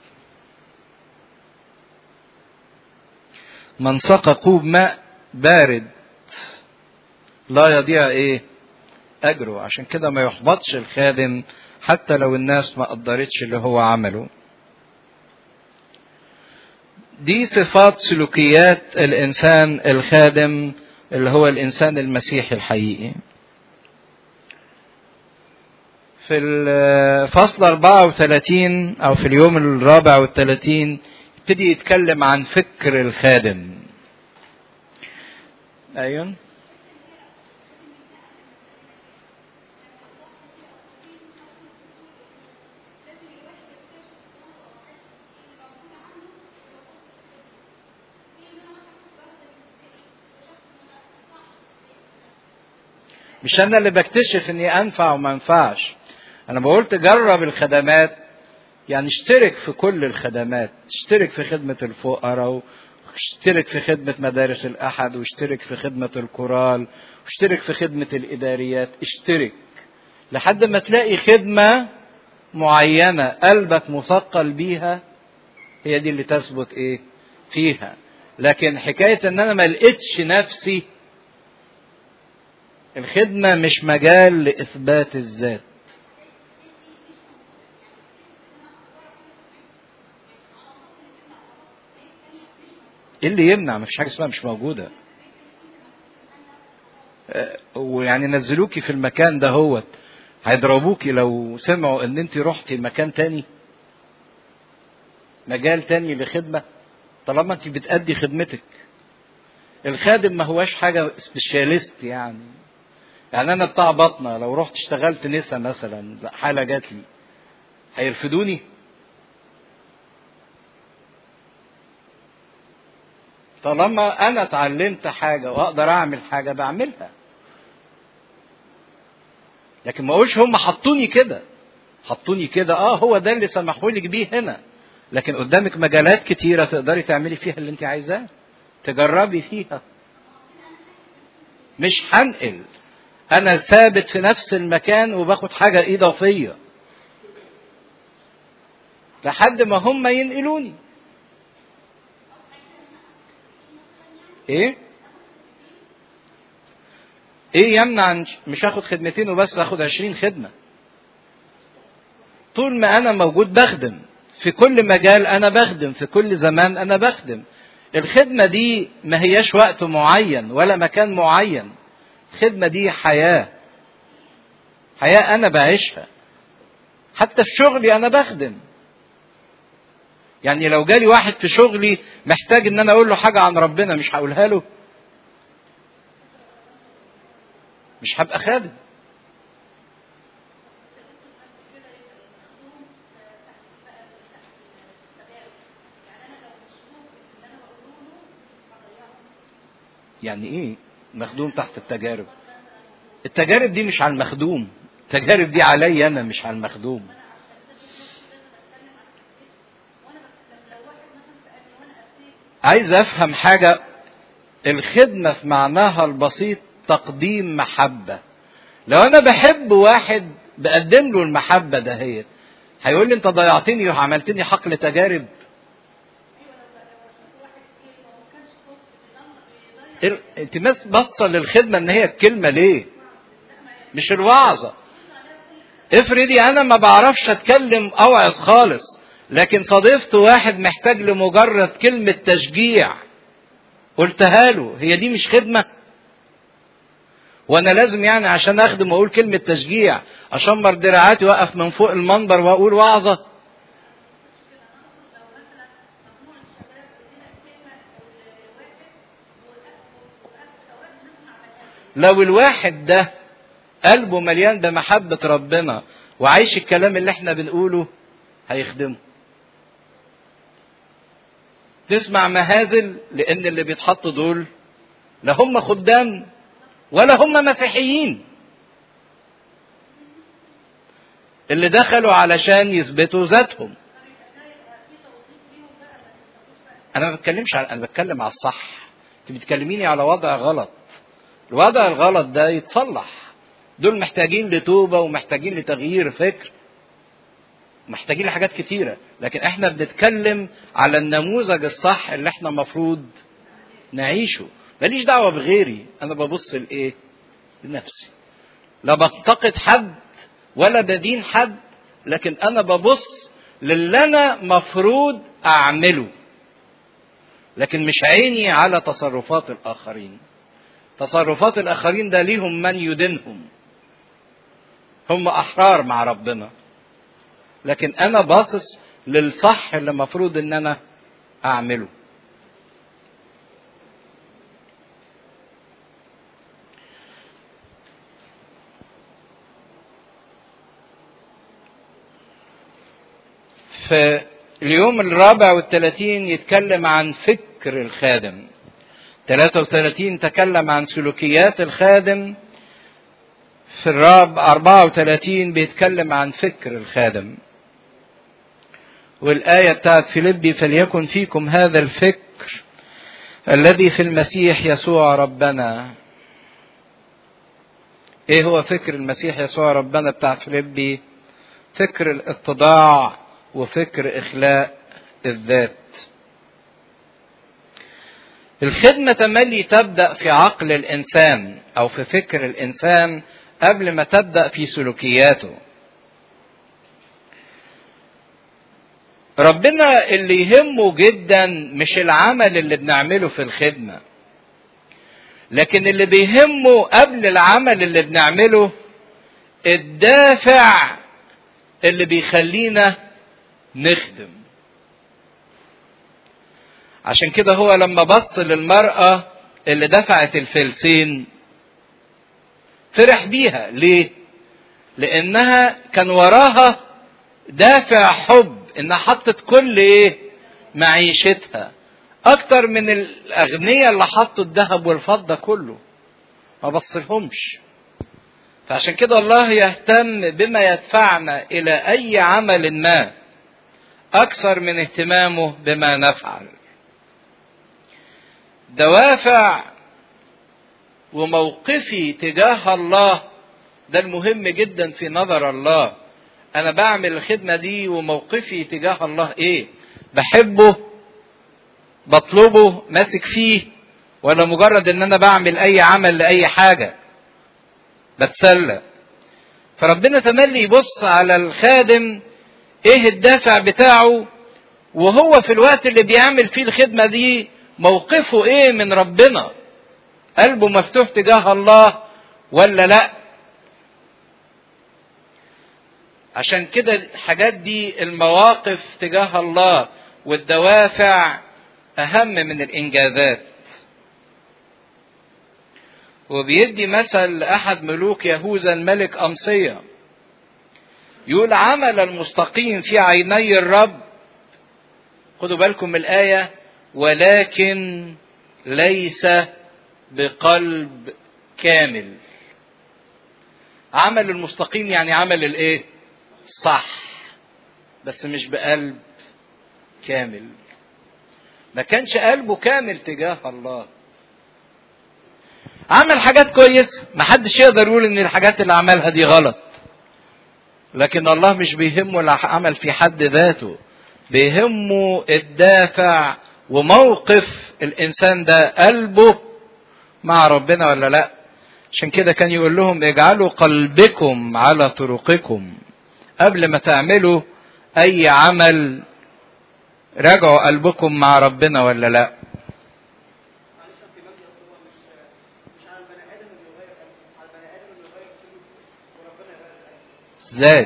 من سقى كوب ماء بارد لا يضيع ايه اجره عشان كده ما يحبطش الخادم حتى لو الناس ما قدرتش اللي هو عمله دي صفات سلوكيات الانسان الخادم اللي هو الانسان المسيحي الحقيقي في الفصل 34 او في اليوم الرابع والثلاثين يبتدي يتكلم عن فكر الخادم ايون مش انا اللي بكتشف اني انفع وما انفعش انا بقول تجرب الخدمات يعني اشترك في كل الخدمات اشترك في خدمة الفقراء واشترك في خدمة مدارس الأحد واشترك في خدمة الكورال واشترك في خدمة الإداريات اشترك لحد ما تلاقي خدمة معينة قلبك مثقل بيها هي دي اللي تثبت ايه فيها لكن حكاية ان انا ما لقيتش نفسي الخدمة مش مجال لإثبات الذات ايه اللي يمنع مفيش حاجه اسمها مش موجوده ويعني نزلوكي في المكان ده هوت هيضربوكي لو سمعوا ان انت رحتي مكان تاني مجال تاني لخدمه طالما انت بتأدي خدمتك الخادم ما هواش حاجه سبيشاليست يعني يعني انا بتاع بطنه لو رحت اشتغلت نسا مثلا حاله جات لي هيرفدوني طالما انا اتعلمت حاجه واقدر اعمل حاجه بعملها لكن ما اقولش هم حطوني كده حطوني كده اه هو ده اللي سمحوا لك بيه هنا لكن قدامك مجالات كتيره تقدري تعملي فيها اللي انت عايزاه تجربي فيها مش هنقل انا ثابت في نفس المكان وباخد حاجه اضافيه لحد ما هم ينقلوني ايه ايه يمنع مش هاخد خدمتين وبس اخد عشرين خدمة طول ما انا موجود بخدم في كل مجال انا بخدم في كل زمان انا بخدم الخدمة دي ما هياش وقت معين ولا مكان معين الخدمة دي حياة حياة انا بعيشها حتى في شغلي انا بخدم يعني لو جالي واحد في شغلي محتاج ان انا اقول له حاجه عن ربنا مش هقولها له مش هبقى خادم يعني ايه مخدوم تحت التجارب التجارب دي مش على المخدوم التجارب دي عليا انا مش على المخدوم عايز افهم حاجة الخدمة في معناها البسيط تقديم محبة لو انا بحب واحد بقدم له المحبة دهيت هيقول لي انت ضيعتني وعملتني حقل تجارب انت بس بصة للخدمة ان هي الكلمة ليه مش الوعظة افرضي انا ما بعرفش اتكلم اوعظ خالص لكن صادفت واحد محتاج لمجرد كلمة تشجيع قلتها له هي دي مش خدمة وانا لازم يعني عشان اخدم واقول كلمة تشجيع اشمر دراعاتي واقف من فوق المنبر واقول وعظة لو الواحد ده قلبه مليان بمحبة ربنا وعايش الكلام اللي احنا بنقوله هيخدمه تسمع مهازل لان اللي بيتحطوا دول لا هم خدام ولا هم مسيحيين اللي دخلوا علشان يثبتوا ذاتهم انا ما بتكلمش على انا بتكلم على الصح انت بتكلميني على وضع غلط الوضع الغلط ده يتصلح دول محتاجين لتوبه ومحتاجين لتغيير فكر محتاجين لحاجات كتيرة لكن احنا بنتكلم على النموذج الصح اللي احنا مفروض نعيشه ماليش دعوة بغيري انا ببص لايه لنفسي لا بنتقد حد ولا بدين حد لكن انا ببص للي انا مفروض اعمله لكن مش عيني على تصرفات الاخرين تصرفات الاخرين ده ليهم من يدينهم هم احرار مع ربنا لكن انا باصص للصح اللي المفروض ان انا اعمله في اليوم الرابع والثلاثين يتكلم عن فكر الخادم 33 تكلم عن سلوكيات الخادم في الراب 34 بيتكلم عن فكر الخادم والآية بتاعت فيليبي فليكن فيكم هذا الفكر الذي في المسيح يسوع ربنا ايه هو فكر المسيح يسوع ربنا بتاع فيليبي فكر الاتضاع وفكر اخلاء الذات الخدمة تملي تبدأ في عقل الإنسان أو في فكر الإنسان قبل ما تبدأ في سلوكياته. ربنا اللي يهمه جدا مش العمل اللي بنعمله في الخدمة. لكن اللي بيهمه قبل العمل اللي بنعمله الدافع اللي بيخلينا نخدم. عشان كده هو لما بص للمرأة اللي دفعت الفلسين فرح بيها ليه؟ لأنها كان وراها دافع حب انها حطت كل ايه معيشتها اكتر من الاغنياء اللي حطوا الذهب والفضة كله ما بصلهمش فعشان كده الله يهتم بما يدفعنا الى اي عمل ما اكثر من اهتمامه بما نفعل دوافع وموقفي تجاه الله ده المهم جدا في نظر الله انا بعمل الخدمة دي وموقفي تجاه الله ايه بحبه بطلبه ماسك فيه ولا مجرد ان انا بعمل اي عمل لاي حاجة بتسلى فربنا تملي يبص على الخادم ايه الدافع بتاعه وهو في الوقت اللي بيعمل فيه الخدمة دي موقفه ايه من ربنا قلبه مفتوح تجاه الله ولا لا عشان كده الحاجات دي المواقف تجاه الله والدوافع اهم من الانجازات وبيدي مثل لاحد ملوك يهوذا الملك امصيه يقول عمل المستقيم في عيني الرب خدوا بالكم من الايه ولكن ليس بقلب كامل عمل المستقيم يعني عمل الايه صح بس مش بقلب كامل ما كانش قلبه كامل تجاه الله عمل حاجات كويسة ما حدش يقدر يقول ان الحاجات اللي عملها دي غلط لكن الله مش بيهمه العمل في حد ذاته بيهمه الدافع وموقف الانسان ده قلبه مع ربنا ولا لا عشان كده كان يقول لهم اجعلوا قلبكم على طرقكم قبل ما تعملوا اي عمل راجعوا قلبكم مع ربنا ولا لا ازاي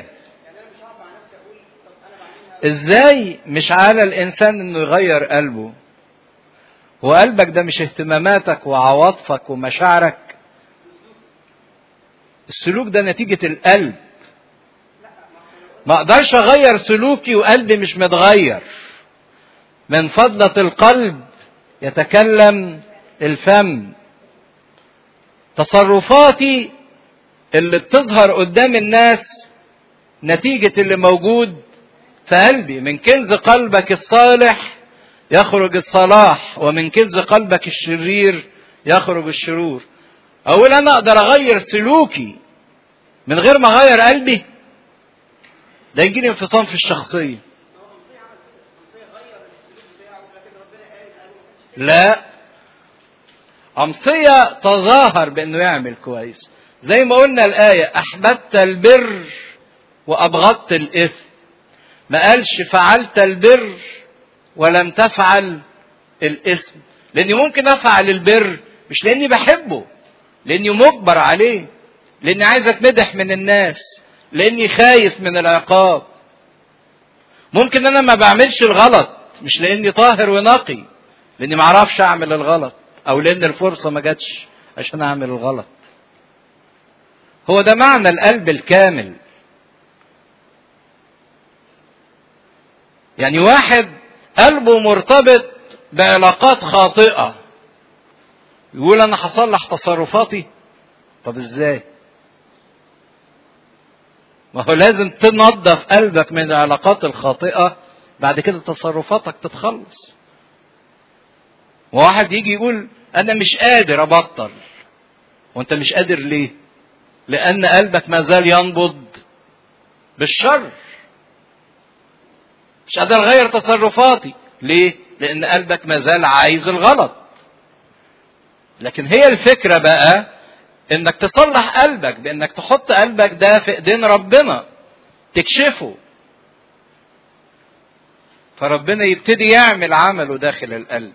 ازاي مش على الانسان انه يغير قلبه وقلبك ده مش اهتماماتك وعواطفك ومشاعرك السلوك ده نتيجة القلب ما اقدرش اغير سلوكي وقلبي مش متغير من فضلة القلب يتكلم الفم تصرفاتي اللي بتظهر قدام الناس نتيجة اللي موجود في قلبي من كنز قلبك الصالح يخرج الصلاح ومن كنز قلبك الشرير يخرج الشرور اقول انا اقدر اغير سلوكي من غير ما اغير قلبي ده يجيلي انفصام في الشخصية لا أمصية تظاهر بأنه يعمل كويس زي ما قلنا الآية أحببت البر وأبغضت الإثم ما قالش فعلت البر ولم تفعل الإثم لأني ممكن أفعل البر مش لأني بحبه لأني مجبر عليه لأني عايز أتمدح من الناس لأني خايف من العقاب ممكن أنا ما بعملش الغلط مش لأني طاهر ونقي لأني ما أعرفش أعمل الغلط أو لأن الفرصة ما جاتش عشان أعمل الغلط هو ده معنى القلب الكامل يعني واحد قلبه مرتبط بعلاقات خاطئة يقول أنا هصلح تصرفاتي طب إزاي؟ ما هو لازم تنظف قلبك من العلاقات الخاطئة بعد كده تصرفاتك تتخلص وواحد يجي يقول أنا مش قادر أبطل وأنت مش قادر ليه؟ لأن قلبك ما زال ينبض بالشر مش قادر أغير تصرفاتي ليه؟ لأن قلبك ما زال عايز الغلط لكن هي الفكرة بقى انك تصلح قلبك بانك تحط قلبك ده في ايدين ربنا تكشفه فربنا يبتدي يعمل عمله داخل القلب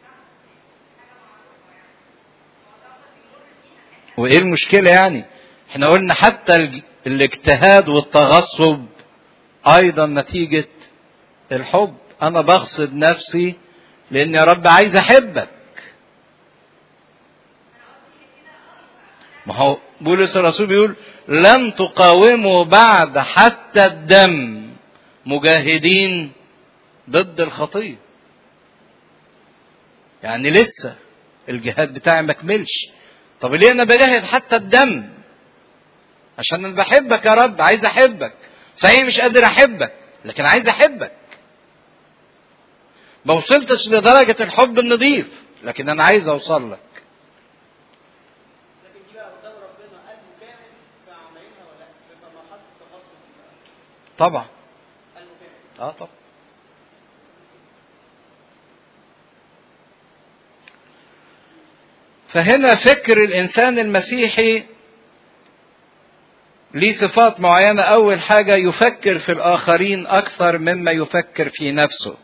وايه المشكله يعني احنا قلنا حتى ال- الاجتهاد والتغصب ايضا نتيجة الحب انا بغصب نفسي لان يا رب عايز احبك ما هو بولس الرسول بيقول لن تقاوموا بعد حتى الدم مجاهدين ضد الخطيه يعني لسه الجهاد بتاعي ما كملش طب ليه انا بجاهد حتى الدم عشان انا بحبك يا رب عايز احبك صحيح مش قادر احبك لكن عايز احبك ما وصلتش لدرجة الحب النظيف لكن انا عايز اوصل لك لكن دي بقى قدام ربنا قلبه كامل في عمليها ولا لا؟ في مرحله التخصص دي بقى طبعا قلبه كامل اه طبعا فهنا فكر الانسان المسيحي ليه صفات معينه اول حاجه يفكر في الاخرين اكثر مما يفكر في نفسه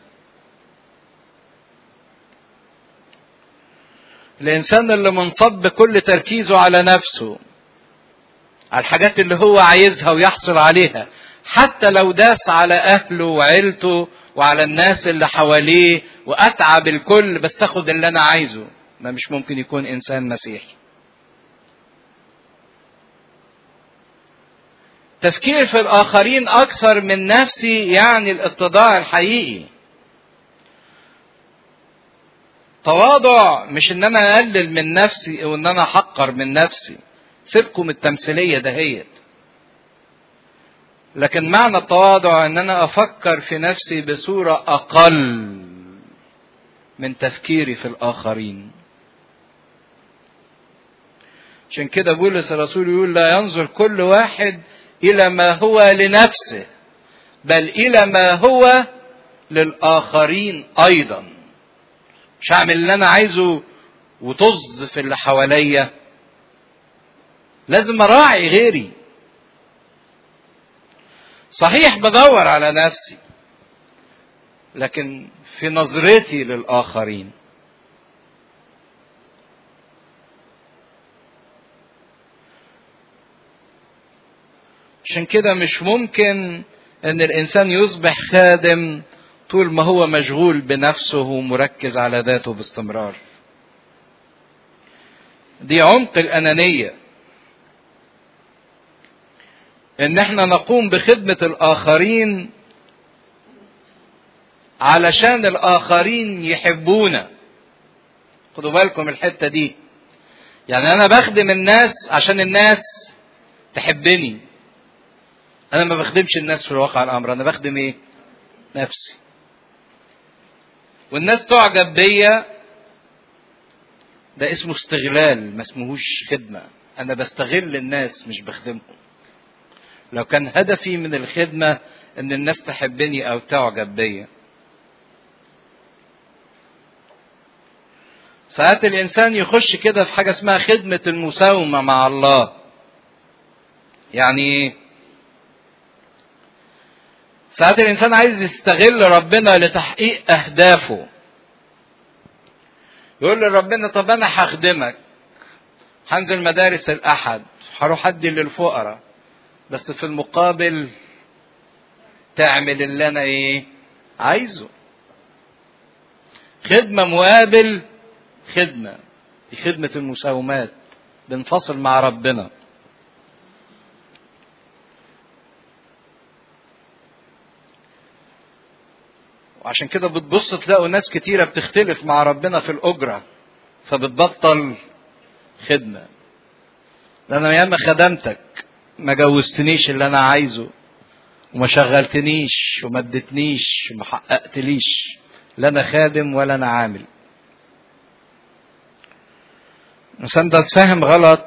الانسان اللي منصب كل تركيزه على نفسه على الحاجات اللي هو عايزها ويحصل عليها حتى لو داس على اهله وعيلته وعلى الناس اللي حواليه واتعب الكل بس اخد اللي انا عايزه ما مش ممكن يكون انسان مسيحي تفكير في الاخرين اكثر من نفسي يعني الاتضاع الحقيقي تواضع مش ان انا اقلل من نفسي او ان انا احقر من نفسي سيبكم التمثيليه دهيت لكن معنى التواضع ان انا افكر في نفسي بصوره اقل من تفكيري في الاخرين عشان كده بولس الرسول يقول لا ينظر كل واحد الى ما هو لنفسه بل الى ما هو للاخرين ايضا مش هعمل اللي انا عايزه وطز في اللي حواليا لازم اراعي غيري صحيح بدور على نفسي لكن في نظرتي للاخرين عشان كده مش ممكن ان الانسان يصبح خادم طول ما هو مشغول بنفسه ومركز على ذاته باستمرار دي عمق الانانيه ان احنا نقوم بخدمه الاخرين علشان الاخرين يحبونا خدوا بالكم الحته دي يعني انا بخدم الناس عشان الناس تحبني انا ما بخدمش الناس في الواقع الامر انا بخدم ايه نفسي والناس تعجب بيا ده اسمه استغلال ما اسمهوش خدمة انا بستغل الناس مش بخدمهم لو كان هدفي من الخدمة ان الناس تحبني او تعجب بيا ساعات الانسان يخش كده في حاجة اسمها خدمة المساومة مع الله يعني ايه ساعات الانسان عايز يستغل ربنا لتحقيق اهدافه يقول لربنا طب انا هخدمك هنزل مدارس الاحد هروح ادي للفقراء بس في المقابل تعمل اللي انا ايه عايزه خدمة مقابل خدمة دي خدمة المساومات بنفصل مع ربنا وعشان كده بتبص تلاقوا ناس كتيرة بتختلف مع ربنا في الأجرة فبتبطل خدمة ده أنا ياما خدمتك ما جوزتنيش اللي أنا عايزه وما شغلتنيش وما اديتنيش وما حققتليش لا أنا خادم ولا أنا عامل الإنسان ده فاهم غلط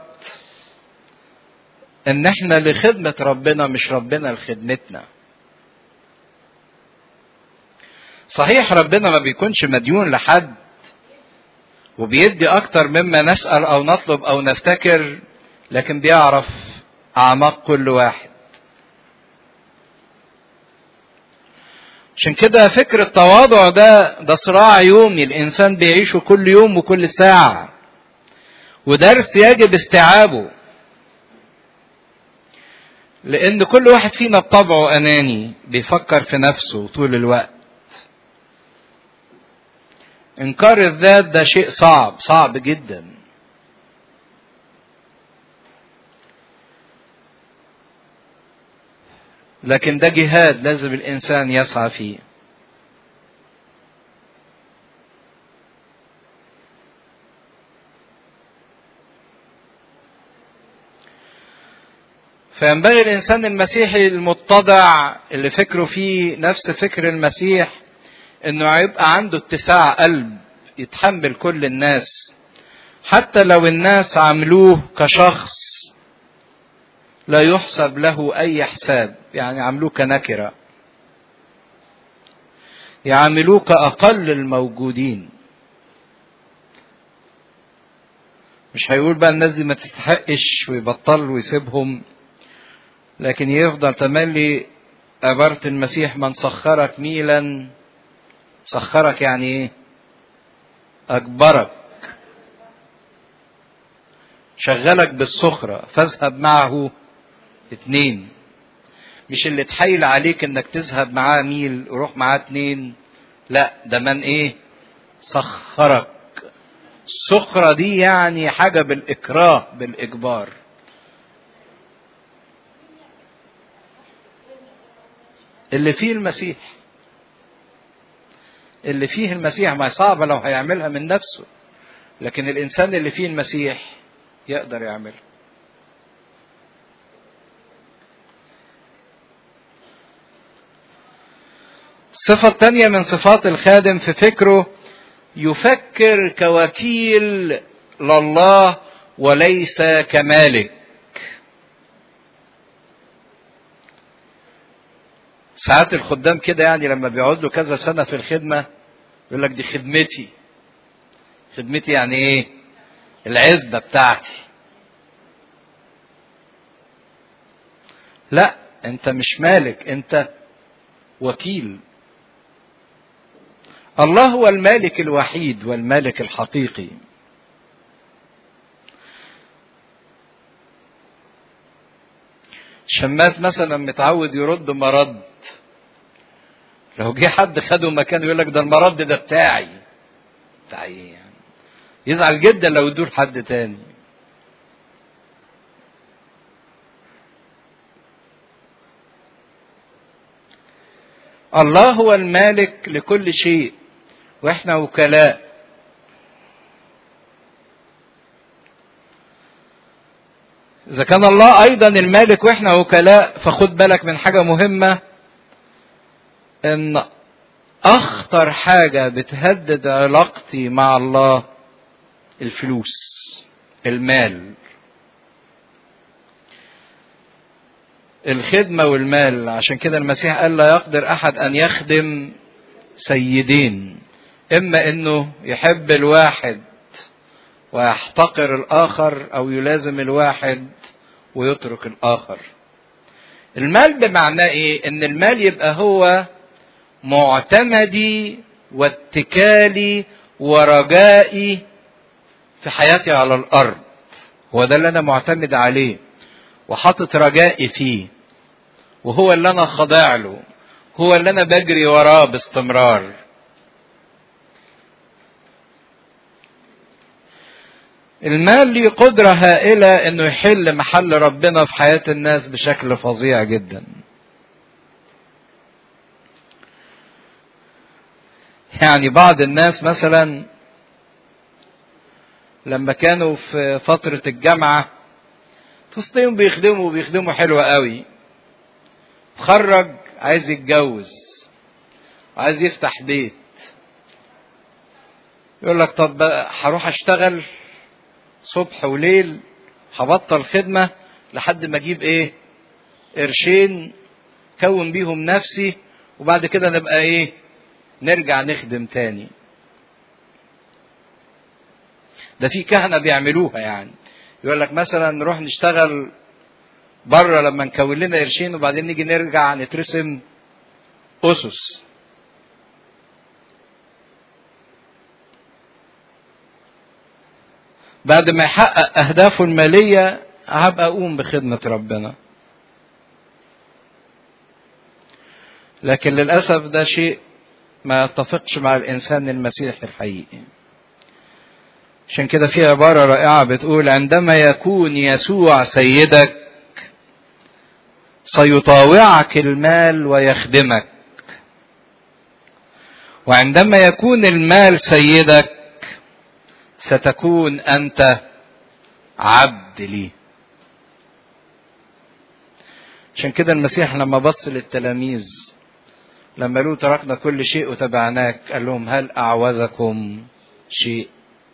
إن إحنا لخدمة ربنا مش ربنا لخدمتنا صحيح ربنا ما بيكونش مديون لحد وبيدي اكتر مما نسال او نطلب او نفتكر لكن بيعرف اعماق كل واحد عشان كده فكر التواضع ده ده صراع يومي الانسان بيعيشه كل يوم وكل ساعه ودرس يجب استيعابه لان كل واحد فينا بطبعه اناني بيفكر في نفسه طول الوقت انكار الذات ده شيء صعب صعب جدا لكن ده جهاد لازم الانسان يسعى فيه فينبغي الانسان المسيحي المتضع اللي فكره فيه نفس فكر المسيح انه يبقى عنده اتساع قلب يتحمل كل الناس حتى لو الناس عملوه كشخص لا يحسب له اي حساب يعني عملوه كنكره يعاملوه كاقل الموجودين مش هيقول بقى الناس دي ما تستحقش ويبطل ويسيبهم لكن يفضل تملي عبارة المسيح من سخرك ميلا سخرك يعني ايه اجبرك شغلك بالسخرة فاذهب معه اتنين مش اللي تحايل عليك انك تذهب معاه ميل وروح معاه اتنين لا ده من ايه سخرك السخرة دي يعني حاجة بالاكراه بالاجبار اللي فيه المسيح اللي فيه المسيح ما صعبة لو هيعملها من نفسه لكن الإنسان اللي فيه المسيح يقدر يعملها الصفة الثانية من صفات الخادم في فكره يفكر كوكيل لله وليس كمالك ساعات الخدام كده يعني لما بيقعد له كذا سنة في الخدمة يقول لك دي خدمتي خدمتي يعني ايه العزبة بتاعتي لا انت مش مالك انت وكيل الله هو المالك الوحيد والمالك الحقيقي شماس مثلا متعود يرد مرض لو جه حد خده مكانه يقول لك ده المرض ده بتاعي بتاعي يعني يزعل جدا لو يدور حد تاني الله هو المالك لكل شيء واحنا وكلاء اذا كان الله ايضا المالك واحنا وكلاء فخد بالك من حاجه مهمه ان اخطر حاجه بتهدد علاقتي مع الله الفلوس المال الخدمة والمال عشان كده المسيح قال لا يقدر أحد أن يخدم سيدين إما إنه يحب الواحد ويحتقر الآخر أو يلازم الواحد ويترك الآخر المال بمعناه إيه؟ إن المال يبقى هو معتمدي واتكالي ورجائي في حياتي على الأرض هو ده اللي أنا معتمد عليه وحاطط رجائي فيه وهو اللي انا خاضع له هو اللي انا بجري وراه باستمرار المال ليه قدرة هائلة انه يحل محل ربنا في حياة الناس بشكل فظيع جدا يعني بعض الناس مثلا لما كانوا في فترة الجامعة وسطهم بيخدموا بيخدموا حلوة قوي تخرج عايز يتجوز عايز يفتح بيت يقول لك طب هروح اشتغل صبح وليل هبطل خدمة لحد ما اجيب ايه قرشين كون بيهم نفسي وبعد كده نبقى ايه نرجع نخدم تاني ده في كهنة بيعملوها يعني يقول لك مثلا نروح نشتغل بره لما نكون لنا قرشين وبعدين نيجي نرجع نترسم اسس بعد ما يحقق اهدافه الماليه هبقى اقوم بخدمه ربنا لكن للأسف ده شيء ما يتفقش مع الإنسان المسيحي الحقيقي عشان كده في عبارة رائعة بتقول عندما يكون يسوع سيدك سيطاوعك المال ويخدمك وعندما يكون المال سيدك ستكون انت عبد ليه عشان كده المسيح لما بص للتلاميذ لما قالوا تركنا كل شيء وتبعناك قال لهم هل اعوذكم شيء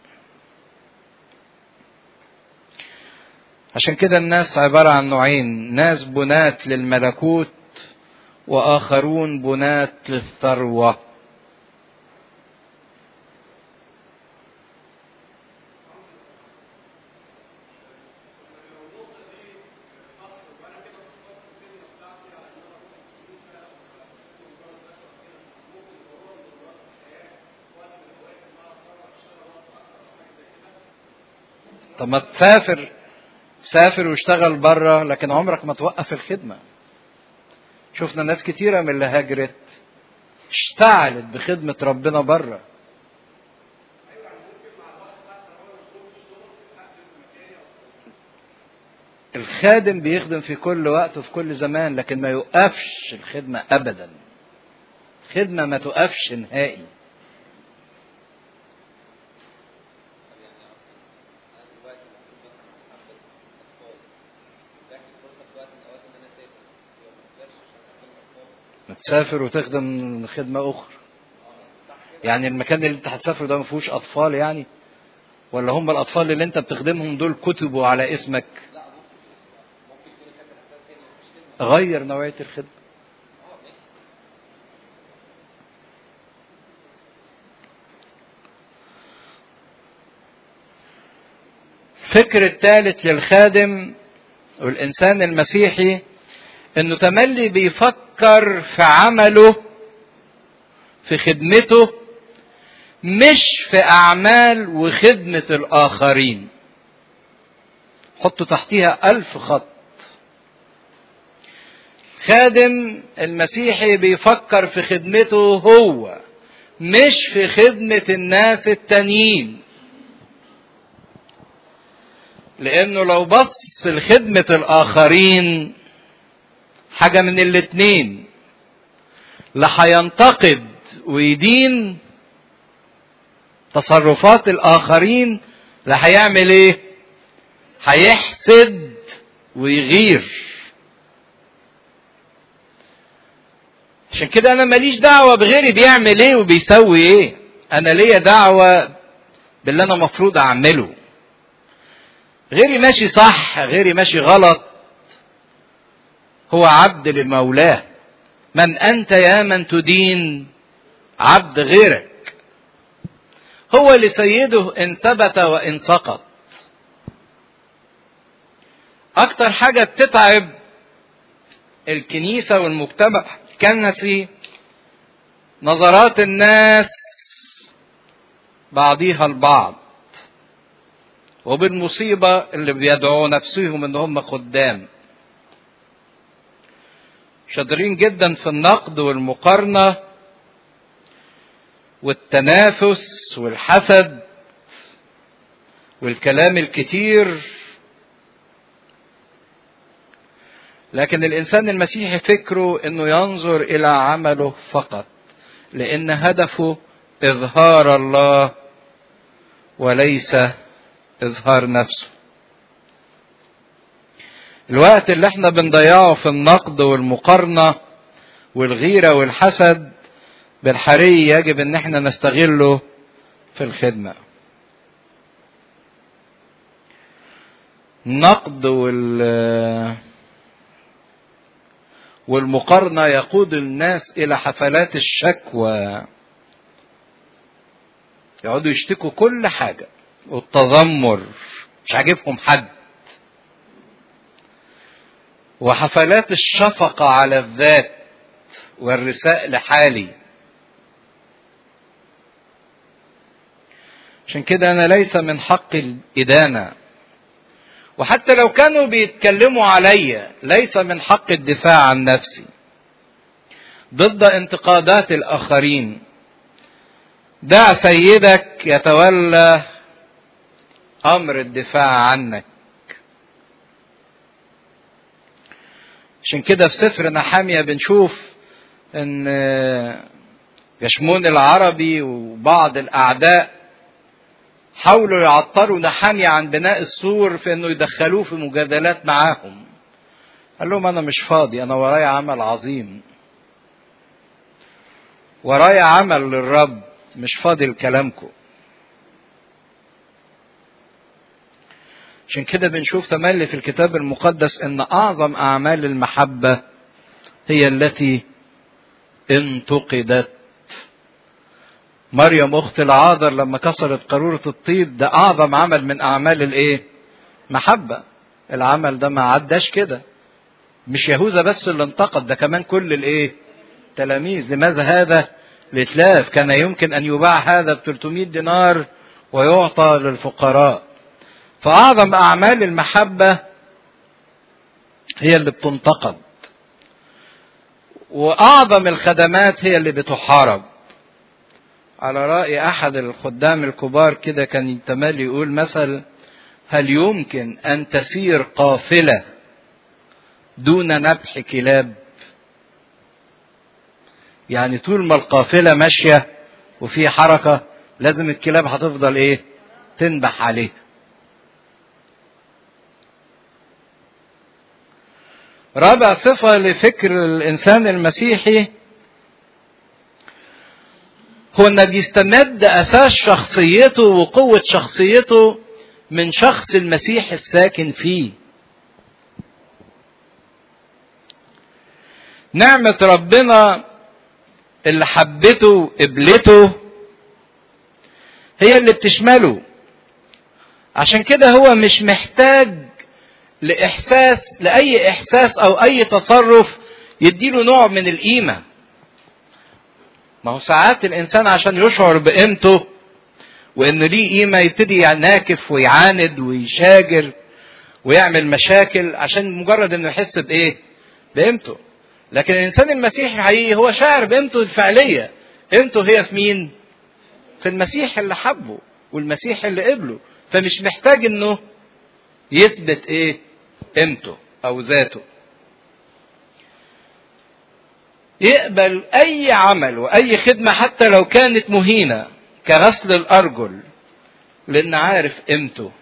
عشان كده الناس عبارة عن نوعين ناس بناة للملكوت وآخرون بناة للثروة طب ما تسافر سافر واشتغل بره لكن عمرك ما توقف الخدمة شفنا ناس كتيرة من اللي هاجرت اشتعلت بخدمة ربنا بره الخادم بيخدم في كل وقت وفي كل زمان لكن ما يوقفش الخدمة أبدا خدمة ما توقفش نهائي تسافر وتخدم خدمة أخرى يعني المكان اللي أنت هتسافر ده ما فيهوش أطفال يعني ولا هم الأطفال اللي أنت بتخدمهم دول كتبوا على اسمك غير نوعية الخدمة الفكر الثالث للخادم والإنسان المسيحي إنه تملي بيفكر في عمله في خدمته مش في أعمال وخدمة الآخرين حطوا تحتيها ألف خط خادم المسيحي بيفكر في خدمته هو مش في خدمة الناس التانيين لأنه لو بص لخدمة الآخرين حاجة من الاتنين لا هينتقد ويدين تصرفات الآخرين لا هيعمل إيه؟ هيحسد ويغير عشان كده أنا ماليش دعوة بغيري بيعمل إيه وبيسوي إيه أنا ليا دعوة باللي أنا مفروض أعمله غيري ماشي صح غيري ماشي غلط هو عبد لمولاه من انت يا من تدين عبد غيرك هو لسيده ان ثبت وان سقط اكتر حاجه بتتعب الكنيسه والمجتمع الكنسي نظرات الناس بعضيها البعض وبالمصيبه اللي بيدعوا نفسهم ان هم خدام شاطرين جدا في النقد والمقارنة والتنافس والحسد والكلام الكتير لكن الإنسان المسيحي فكره أنه ينظر إلى عمله فقط لأن هدفه إظهار الله وليس إظهار نفسه الوقت اللي احنا بنضيعه في النقد والمقارنة والغيرة والحسد بالحري يجب ان احنا نستغله في الخدمة النقد وال والمقارنة يقود الناس إلى حفلات الشكوى يقعدوا يشتكوا كل حاجة والتذمر مش عاجبهم حد وحفلات الشفقة على الذات والرثاء لحالي عشان كده أنا ليس من حق الإدانة وحتى لو كانوا بيتكلموا عليا ليس من حق الدفاع عن نفسي ضد انتقادات الآخرين دع سيدك يتولى أمر الدفاع عنك عشان كده في سفر نحامية بنشوف ان يشمون العربي وبعض الاعداء حاولوا يعطروا نحامية عن بناء السور في انه يدخلوه في مجادلات معاهم قال لهم انا مش فاضي انا ورايا عمل عظيم ورايا عمل للرب مش فاضي لكلامكم عشان كده بنشوف تملي في الكتاب المقدس ان اعظم اعمال المحبه هي التي انتقدت مريم اخت العاذر لما كسرت قاروره الطيب ده اعظم عمل من اعمال الايه محبه العمل ده ما عداش كده مش يهوذا بس اللي انتقد ده كمان كل الايه تلاميذ لماذا هذا الاتلاف كان يمكن ان يباع هذا ب 300 دينار ويعطى للفقراء فأعظم أعمال المحبة هي اللي بتنتقد وأعظم الخدمات هي اللي بتحارب على رأي أحد الخدام الكبار كده كان يتمالي يقول مثل هل يمكن أن تسير قافلة دون نبح كلاب يعني طول ما القافلة ماشية وفي حركة لازم الكلاب هتفضل ايه تنبح عليه رابع صفة لفكر الإنسان المسيحي هو أنه بيستمد أساس شخصيته وقوة شخصيته من شخص المسيح الساكن فيه. نعمة ربنا اللي حبته وقبلته هي اللي بتشمله. عشان كده هو مش محتاج لإحساس لأي إحساس أو أي تصرف يديله نوع من القيمة. ما هو ساعات الإنسان عشان يشعر بقيمته وإنه ليه قيمة يبتدي يناكف ويعاند ويشاجر ويعمل مشاكل عشان مجرد إنه يحس بإيه؟ بقيمته. لكن الإنسان المسيحي الحقيقي هو شاعر بقيمته الفعلية. قيمته هي في مين؟ في المسيح اللي حبه والمسيح اللي قبله. فمش محتاج إنه يثبت إيه؟ قيمته او ذاته يقبل اي عمل واي خدمه حتى لو كانت مهينه كغسل الارجل لان عارف قيمته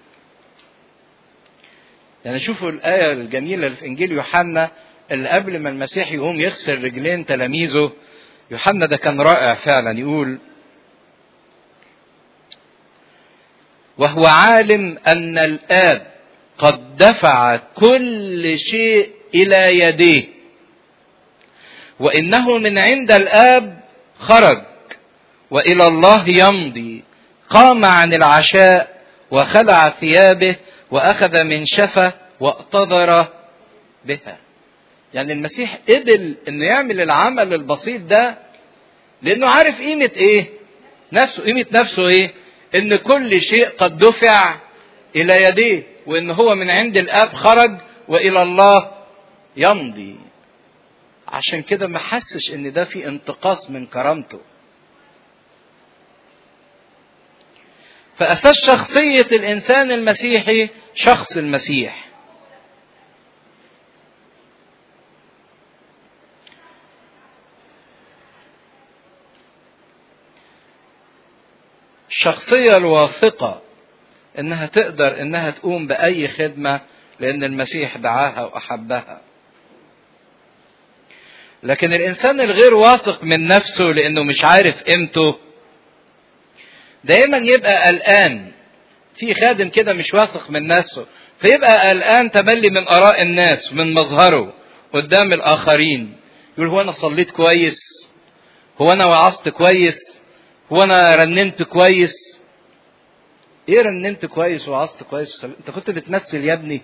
يعني شوفوا الايه الجميله اللي في انجيل يوحنا اللي قبل ما المسيح يقوم يغسل رجلين تلاميذه يوحنا ده كان رائع فعلا يقول وهو عالم ان الاب قد دفع كل شيء الى يديه وانه من عند الاب خرج والى الله يمضي قام عن العشاء وخلع ثيابه واخذ من شفه واقتدر بها يعني المسيح قبل انه يعمل العمل البسيط ده لانه عارف قيمه ايه نفسه قيمه نفسه ايه ان كل شيء قد دفع الى يديه وان هو من عند الاب خرج والى الله يمضي عشان كده ما حسش ان ده في انتقاص من كرامته فاساس شخصيه الانسان المسيحي شخص المسيح الشخصيه الواثقه انها تقدر انها تقوم باي خدمه لان المسيح دعاها واحبها لكن الانسان الغير واثق من نفسه لانه مش عارف قيمته دايما يبقى قلقان في خادم كده مش واثق من نفسه فيبقى قلقان تملي من اراء الناس من مظهره قدام الاخرين يقول هو انا صليت كويس هو انا وعظت كويس هو انا رنمت كويس ايه رنمت كويس وعظت كويس وصليت انت كنت بتمثل يا ابني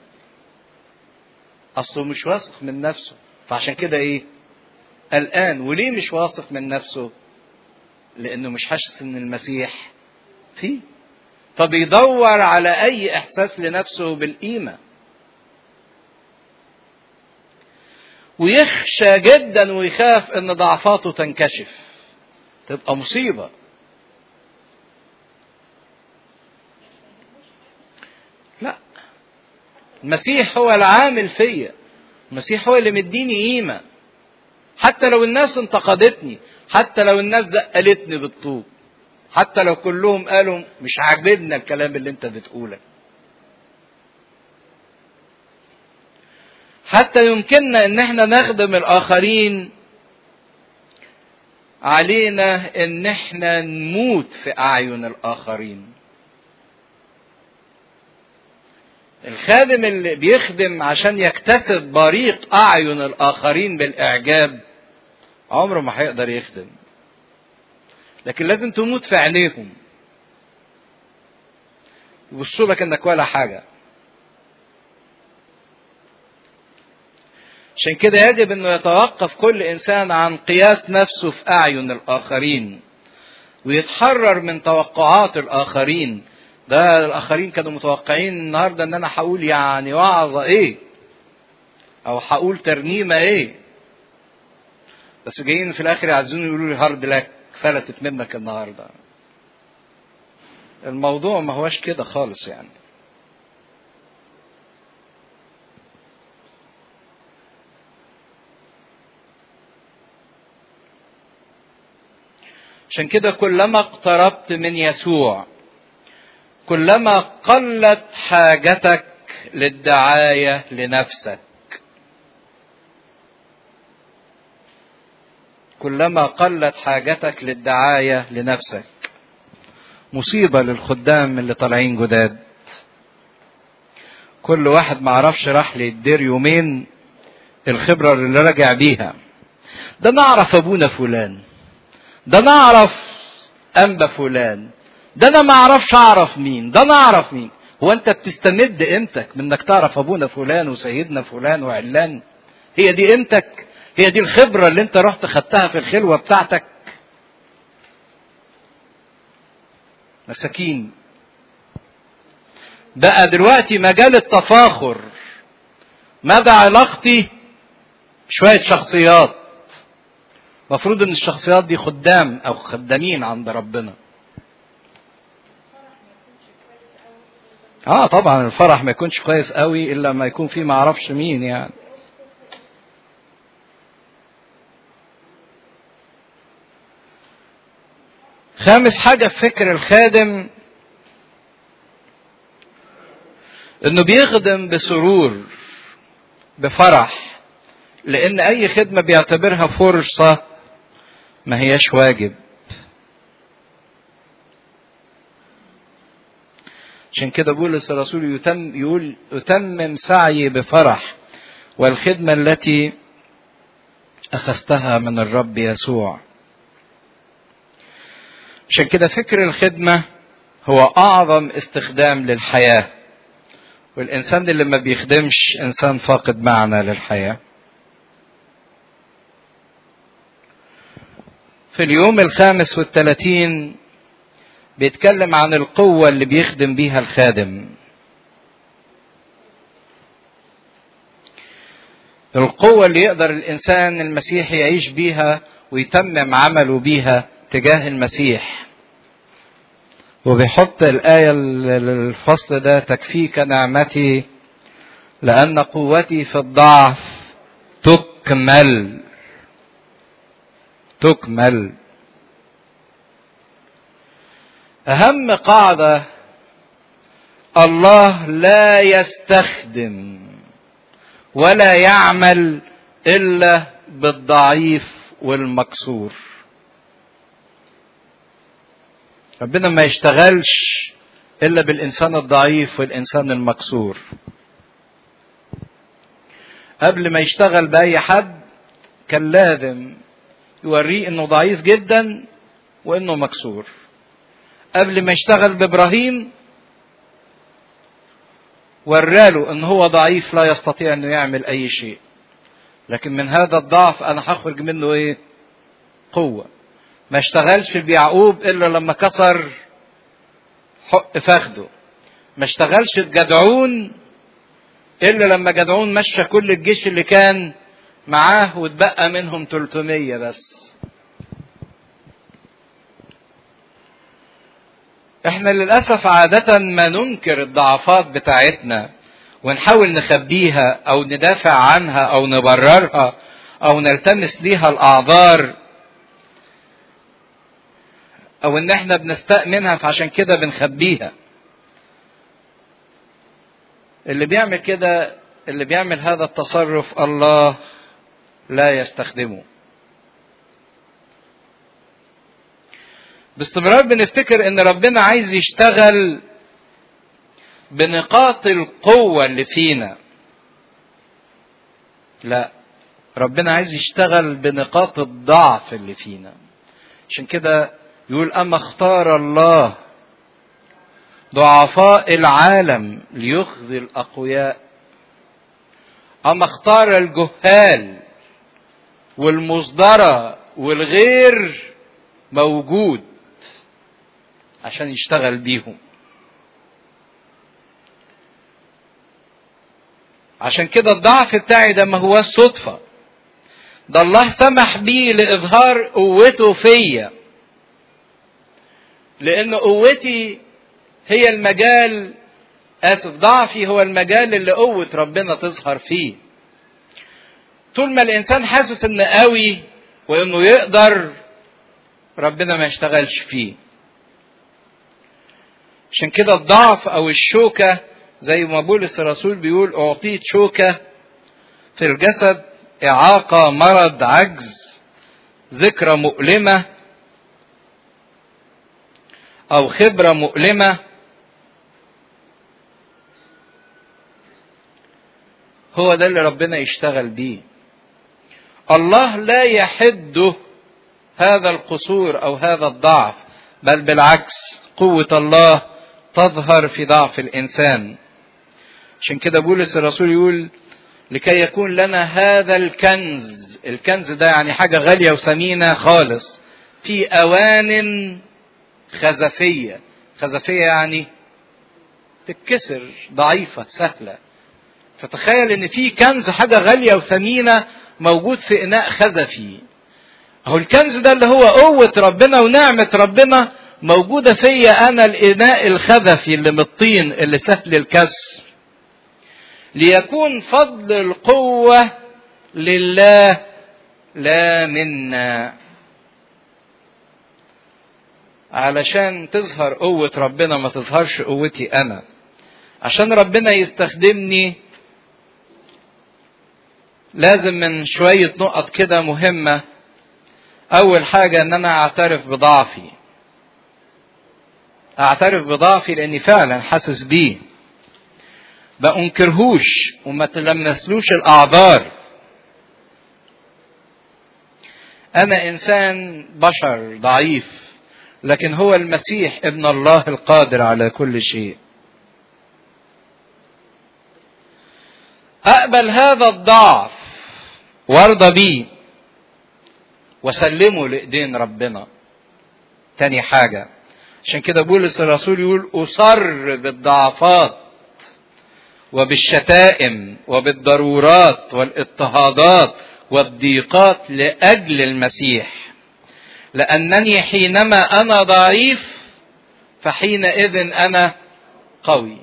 اصله مش واثق من نفسه فعشان كده ايه قلقان وليه مش واثق من نفسه لانه مش حاسس ان المسيح فيه فبيدور على اي احساس لنفسه بالقيمه ويخشى جدا ويخاف ان ضعفاته تنكشف تبقى مصيبه لا المسيح هو العامل فيا المسيح هو اللي مديني قيمه حتى لو الناس انتقدتني حتى لو الناس زقلتني بالطوب حتى لو كلهم قالوا مش عاجبنا الكلام اللي انت بتقوله حتى يمكننا ان احنا نخدم الاخرين علينا ان احنا نموت في اعين الاخرين الخادم اللي بيخدم عشان يكتسب بريق اعين الاخرين بالاعجاب عمره ما هيقدر يخدم لكن لازم تموت في عينيهم يبصوا لك انك ولا حاجه عشان كده يجب انه يتوقف كل انسان عن قياس نفسه في اعين الاخرين ويتحرر من توقعات الاخرين ده الاخرين كانوا متوقعين النهارده ان انا هقول يعني وعظه ايه او هقول ترنيمه ايه بس جايين في الاخر يعزوني يقولوا لي هارد لك فلتت منك النهارده الموضوع ما هوش كده خالص يعني عشان كده كلما اقتربت من يسوع كلما قلت حاجتك للدعايه لنفسك كلما قلت حاجتك للدعايه لنفسك مصيبه للخدام اللي طالعين جداد كل واحد معرفش راح للدير يومين الخبره اللي راجع بيها ده نعرف ابونا فلان ده نعرف انبا فلان ده انا ما اعرفش اعرف مين ده انا اعرف مين هو انت بتستمد قيمتك من انك تعرف ابونا فلان وسيدنا فلان وعلان هي دي قيمتك هي دي الخبرة اللي انت رحت خدتها في الخلوة بتاعتك مساكين بقى دلوقتي مجال التفاخر مدى علاقتي شوية شخصيات مفروض ان الشخصيات دي خدام او خدامين عند ربنا اه طبعا الفرح ما يكونش كويس قوي الا ما يكون فيه ما اعرفش مين يعني خامس حاجة في فكر الخادم انه بيخدم بسرور بفرح لان اي خدمة بيعتبرها فرصة ما هياش واجب عشان كده بولس الرسول يتم يقول أتمم سعي بفرح والخدمة التي أخذتها من الرب يسوع عشان كده فكر الخدمة هو أعظم استخدام للحياة والإنسان اللي ما بيخدمش إنسان فاقد معنى للحياة في اليوم الخامس والثلاثين بيتكلم عن القوة اللي بيخدم بيها الخادم القوة اللي يقدر الإنسان المسيحي يعيش بيها ويتمم عمله بيها تجاه المسيح وبيحط الآية الفصل ده تكفيك نعمتي لأن قوتي في الضعف تكمل تكمل أهم قاعدة الله لا يستخدم ولا يعمل إلا بالضعيف والمكسور ربنا ما يشتغلش إلا بالإنسان الضعيف والإنسان المكسور قبل ما يشتغل بأي حد كان لازم يوريه إنه ضعيف جدا وإنه مكسور قبل ما يشتغل بابراهيم وراله ان هو ضعيف لا يستطيع انه يعمل اي شيء لكن من هذا الضعف انا هخرج منه ايه قوه ما اشتغلش بيعقوب الا لما كسر حق فخده ما اشتغلش بجدعون الا لما جدعون مشى كل الجيش اللي كان معاه وتبقى منهم 300 بس احنا للأسف عادة ما ننكر الضعفات بتاعتنا ونحاول نخبيها او ندافع عنها او نبررها او نلتمس ليها الاعذار او ان احنا بنستأمنها فعشان كده بنخبيها اللي بيعمل كده اللي بيعمل هذا التصرف الله لا يستخدمه باستمرار بنفتكر ان ربنا عايز يشتغل بنقاط القوة اللي فينا لا ربنا عايز يشتغل بنقاط الضعف اللي فينا عشان كده يقول اما اختار الله ضعفاء العالم ليخزي الاقوياء اما اختار الجهال والمصدرة والغير موجود عشان يشتغل بيهم عشان كده الضعف بتاعي ده ما هو الصدفة ده الله سمح بيه لإظهار قوته فيا لأن قوتي هي المجال آسف ضعفي هو المجال اللي قوة ربنا تظهر فيه طول ما الإنسان حاسس إنه قوي وإنه يقدر ربنا ما يشتغلش فيه عشان كده الضعف أو الشوكة زي ما بولس الرسول بيقول أعطيت شوكة في الجسد إعاقة مرض عجز ذكرى مؤلمة أو خبرة مؤلمة هو ده اللي ربنا يشتغل بيه الله لا يحد هذا القصور أو هذا الضعف بل بالعكس قوة الله تظهر في ضعف الإنسان عشان كده بولس الرسول يقول لكي يكون لنا هذا الكنز الكنز ده يعني حاجة غالية وثمينة خالص في أوان خزفية خزفية يعني تتكسر ضعيفة سهلة فتخيل ان في كنز حاجة غالية وثمينة موجود في اناء خزفي اهو الكنز ده اللي هو قوة ربنا ونعمة ربنا موجودة فيا انا الاناء الخزفي اللي من الطين اللي سهل الكسر ليكون فضل القوة لله لا منا علشان تظهر قوة ربنا ما تظهرش قوتي أنا عشان ربنا يستخدمني لازم من شوية نقط كده مهمة أول حاجة إن أنا أعترف بضعفي أعترف بضعفي لأني فعلا حاسس بيه بأنكرهوش وما تلمسلوش الأعذار أنا إنسان بشر ضعيف لكن هو المسيح ابن الله القادر على كل شيء أقبل هذا الضعف وارضى بيه وسلمه لإيدين ربنا تاني حاجة عشان كده بولس الرسول يقول أصر بالضعفات وبالشتائم وبالضرورات والاضطهادات والضيقات لاجل المسيح لانني حينما انا ضعيف فحينئذ انا قوي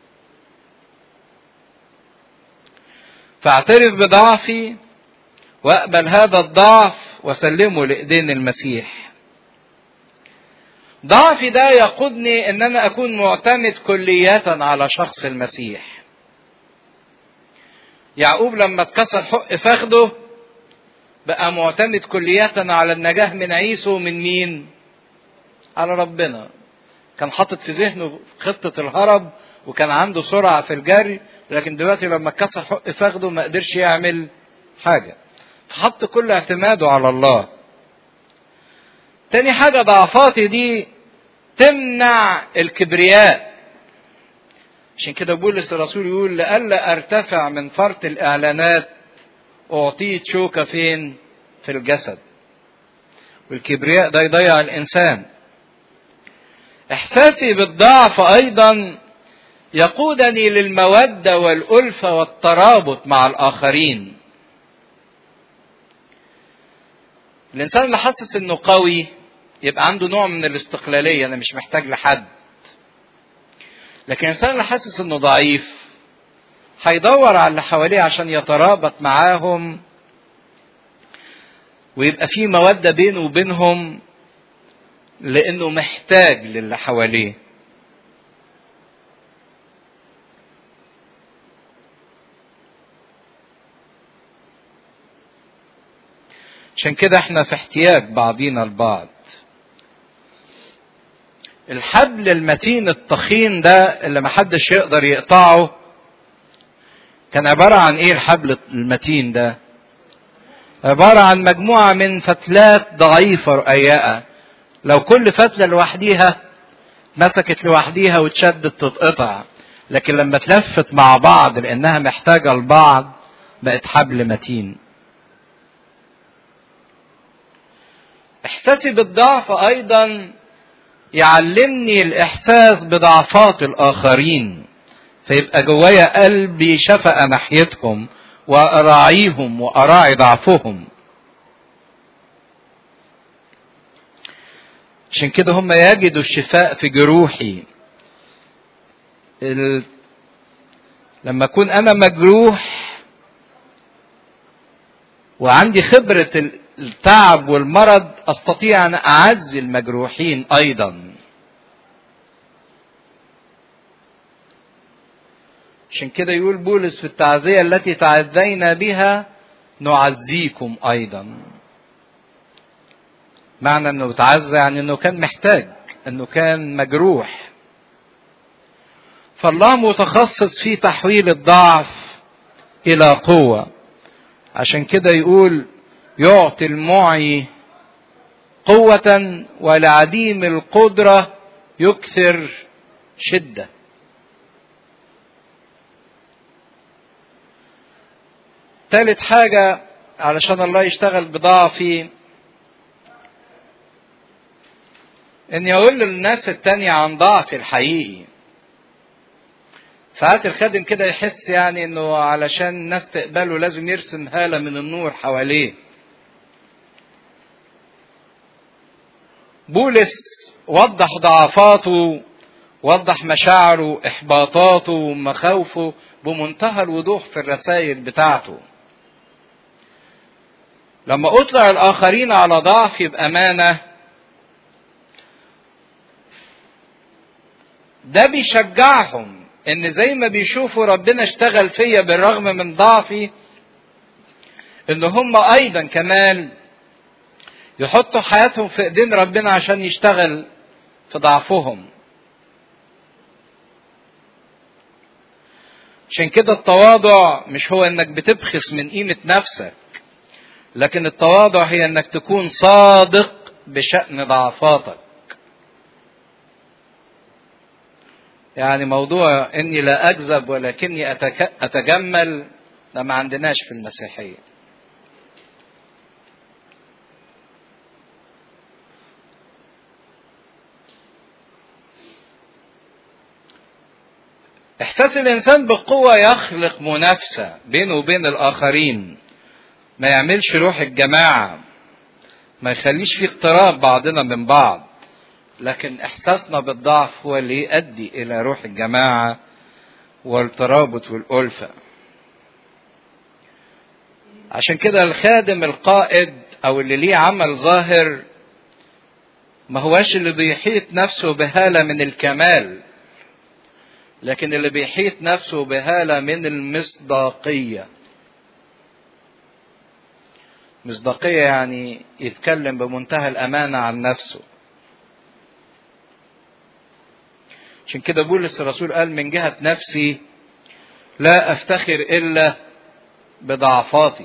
فاعترف بضعفي واقبل هذا الضعف وسلمه لايدين المسيح ضعفي ده يقودني ان انا اكون معتمد كلية على شخص المسيح يعقوب لما اتكسر حق فخده بقى معتمد كلية على النجاة من عيسو من مين على ربنا كان حاطط في ذهنه خطة الهرب وكان عنده سرعة في الجري لكن دلوقتي لما اتكسر حق فخده ما قدرش يعمل حاجة فحط كل اعتماده على الله تاني حاجة ضعفاتي دي تمنع الكبرياء عشان كده بولس الرسول يقول لئلا ارتفع من فرط الاعلانات اعطيت شوكة فين في الجسد والكبرياء ده يضيع الانسان احساسي بالضعف ايضا يقودني للمودة والألفة والترابط مع الآخرين الانسان اللي حاسس انه قوي يبقى عنده نوع من الاستقلاليه انا مش محتاج لحد لكن الانسان اللي حاسس انه ضعيف هيدور على اللي حواليه عشان يترابط معاهم ويبقى في موده بينه وبينهم لانه محتاج للي حواليه عشان كده احنا في احتياج بعضينا البعض الحبل المتين التخين ده اللي محدش يقدر يقطعه كان عبارة عن ايه الحبل المتين ده عبارة عن مجموعة من فتلات ضعيفة رقيقة لو كل فتلة لوحديها مسكت لوحديها واتشدت تتقطع لكن لما اتلفت مع بعض لانها محتاجة لبعض بقت حبل متين احساسي بالضعف ايضا يعلمني الاحساس بضعفات الاخرين فيبقى جوايا قلبي شفقة ناحيتهم واراعيهم واراعي ضعفهم عشان كده هم يجدوا الشفاء في جروحي ال... لما اكون انا مجروح وعندي خبرة التعب والمرض استطيع ان اعزي المجروحين ايضا عشان كده يقول بولس في التعزية التي تعزينا بها نعزيكم ايضا معنى انه تعزى يعني انه كان محتاج انه كان مجروح فالله متخصص في تحويل الضعف الى قوه عشان كده يقول يعطي المعي قوة ولعديم القدرة يكثر شدة. ثالث حاجة علشان الله يشتغل بضعفي اني اقول للناس التانية عن ضعفي الحقيقي. ساعات الخادم كده يحس يعني انه علشان الناس تقبله لازم يرسم هالة من النور حواليه. بولس وضح ضعفاته وضح مشاعره احباطاته ومخاوفه بمنتهى الوضوح في الرسائل بتاعته لما اطلع الاخرين على ضعفي بامانه ده بيشجعهم ان زي ما بيشوفوا ربنا اشتغل فيا بالرغم من ضعفي ان هم ايضا كمان يحطوا حياتهم في ايدين ربنا عشان يشتغل في ضعفهم عشان كده التواضع مش هو انك بتبخس من قيمة نفسك لكن التواضع هي انك تكون صادق بشأن ضعفاتك يعني موضوع اني لا اكذب ولكني أتك... اتجمل ده ما عندناش في المسيحيه احساس الانسان بالقوه يخلق منافسه بينه وبين الاخرين ما يعملش روح الجماعه ما يخليش في اقتراب بعضنا من بعض لكن احساسنا بالضعف هو اللي يؤدي الى روح الجماعه والترابط والالفه عشان كده الخادم القائد او اللي ليه عمل ظاهر ما هواش اللي بيحيط نفسه بهاله من الكمال لكن اللي بيحيط نفسه بهاله من المصداقيه مصداقيه يعني يتكلم بمنتهى الامانه عن نفسه عشان كده بولس الرسول قال من جهة نفسي لا أفتخر إلا بضعفاتي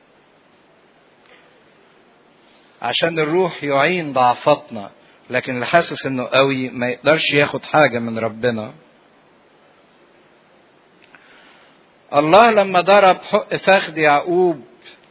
عشان الروح يعين ضعفاتنا لكن اللي حاسس انه قوي ما يقدرش ياخد حاجة من ربنا الله لما ضرب حق فخذ يعقوب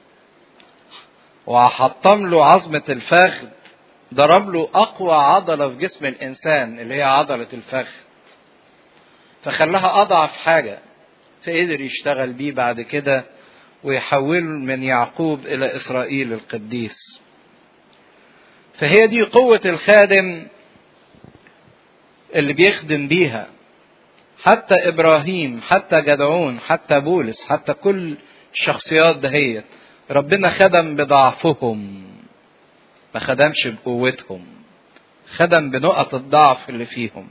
وحطم له عظمة الفخذ ضرب له اقوى عضله في جسم الانسان اللي هي عضله الفخذ فخلاها اضعف حاجه فقدر يشتغل بيه بعد كده ويحول من يعقوب الى اسرائيل القديس فهي دي قوة الخادم اللي بيخدم بيها حتى ابراهيم حتى جدعون حتى بولس حتى كل الشخصيات دهيت ربنا خدم بضعفهم ما خدمش بقوتهم خدم بنقط الضعف اللي فيهم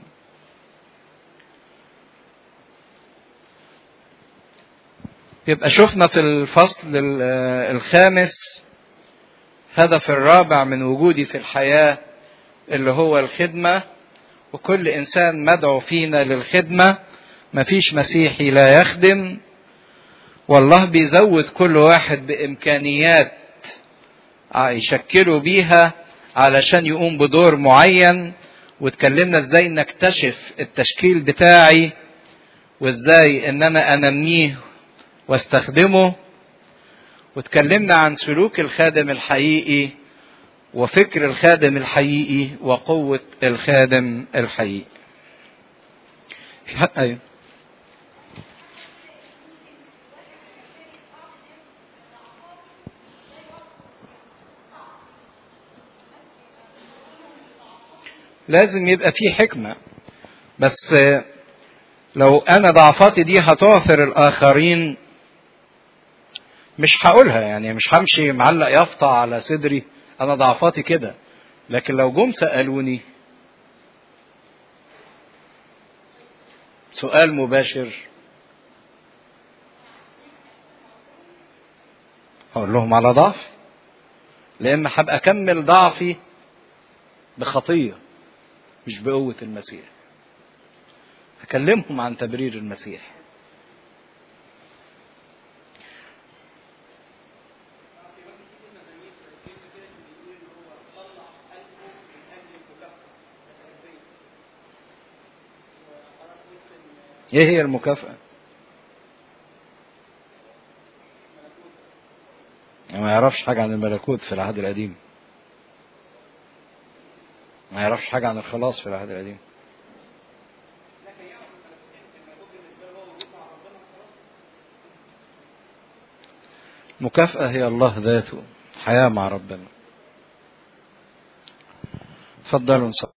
يبقى شفنا في الفصل الخامس هدف الرابع من وجودي في الحياة اللي هو الخدمة وكل إنسان مدعو فينا للخدمة مفيش مسيحي لا يخدم والله بيزود كل واحد بإمكانيات يشكلوا بيها علشان يقوم بدور معين واتكلمنا ازاي نكتشف التشكيل بتاعي وازاي ان انا انميه واستخدمه واتكلمنا عن سلوك الخادم الحقيقي وفكر الخادم الحقيقي وقوة الخادم الحقيقي. أيوه. لازم يبقى في حكمة بس لو أنا ضعفاتي دي هتعثر الآخرين مش هقولها يعني مش همشي معلق يافطة على صدري أنا ضعفاتي كده لكن لو جم سألوني سؤال مباشر هقول لهم على ضعف لأن هبقى أكمل ضعفي بخطية مش بقوة المسيح هكلمهم عن تبرير المسيح ايه هي المكافأة؟ ما يعرفش حاجة عن الملكوت في العهد القديم ما يعرفش حاجة عن الخلاص في العهد القديم مكافأة هي الله ذاته حياة مع ربنا تفضلوا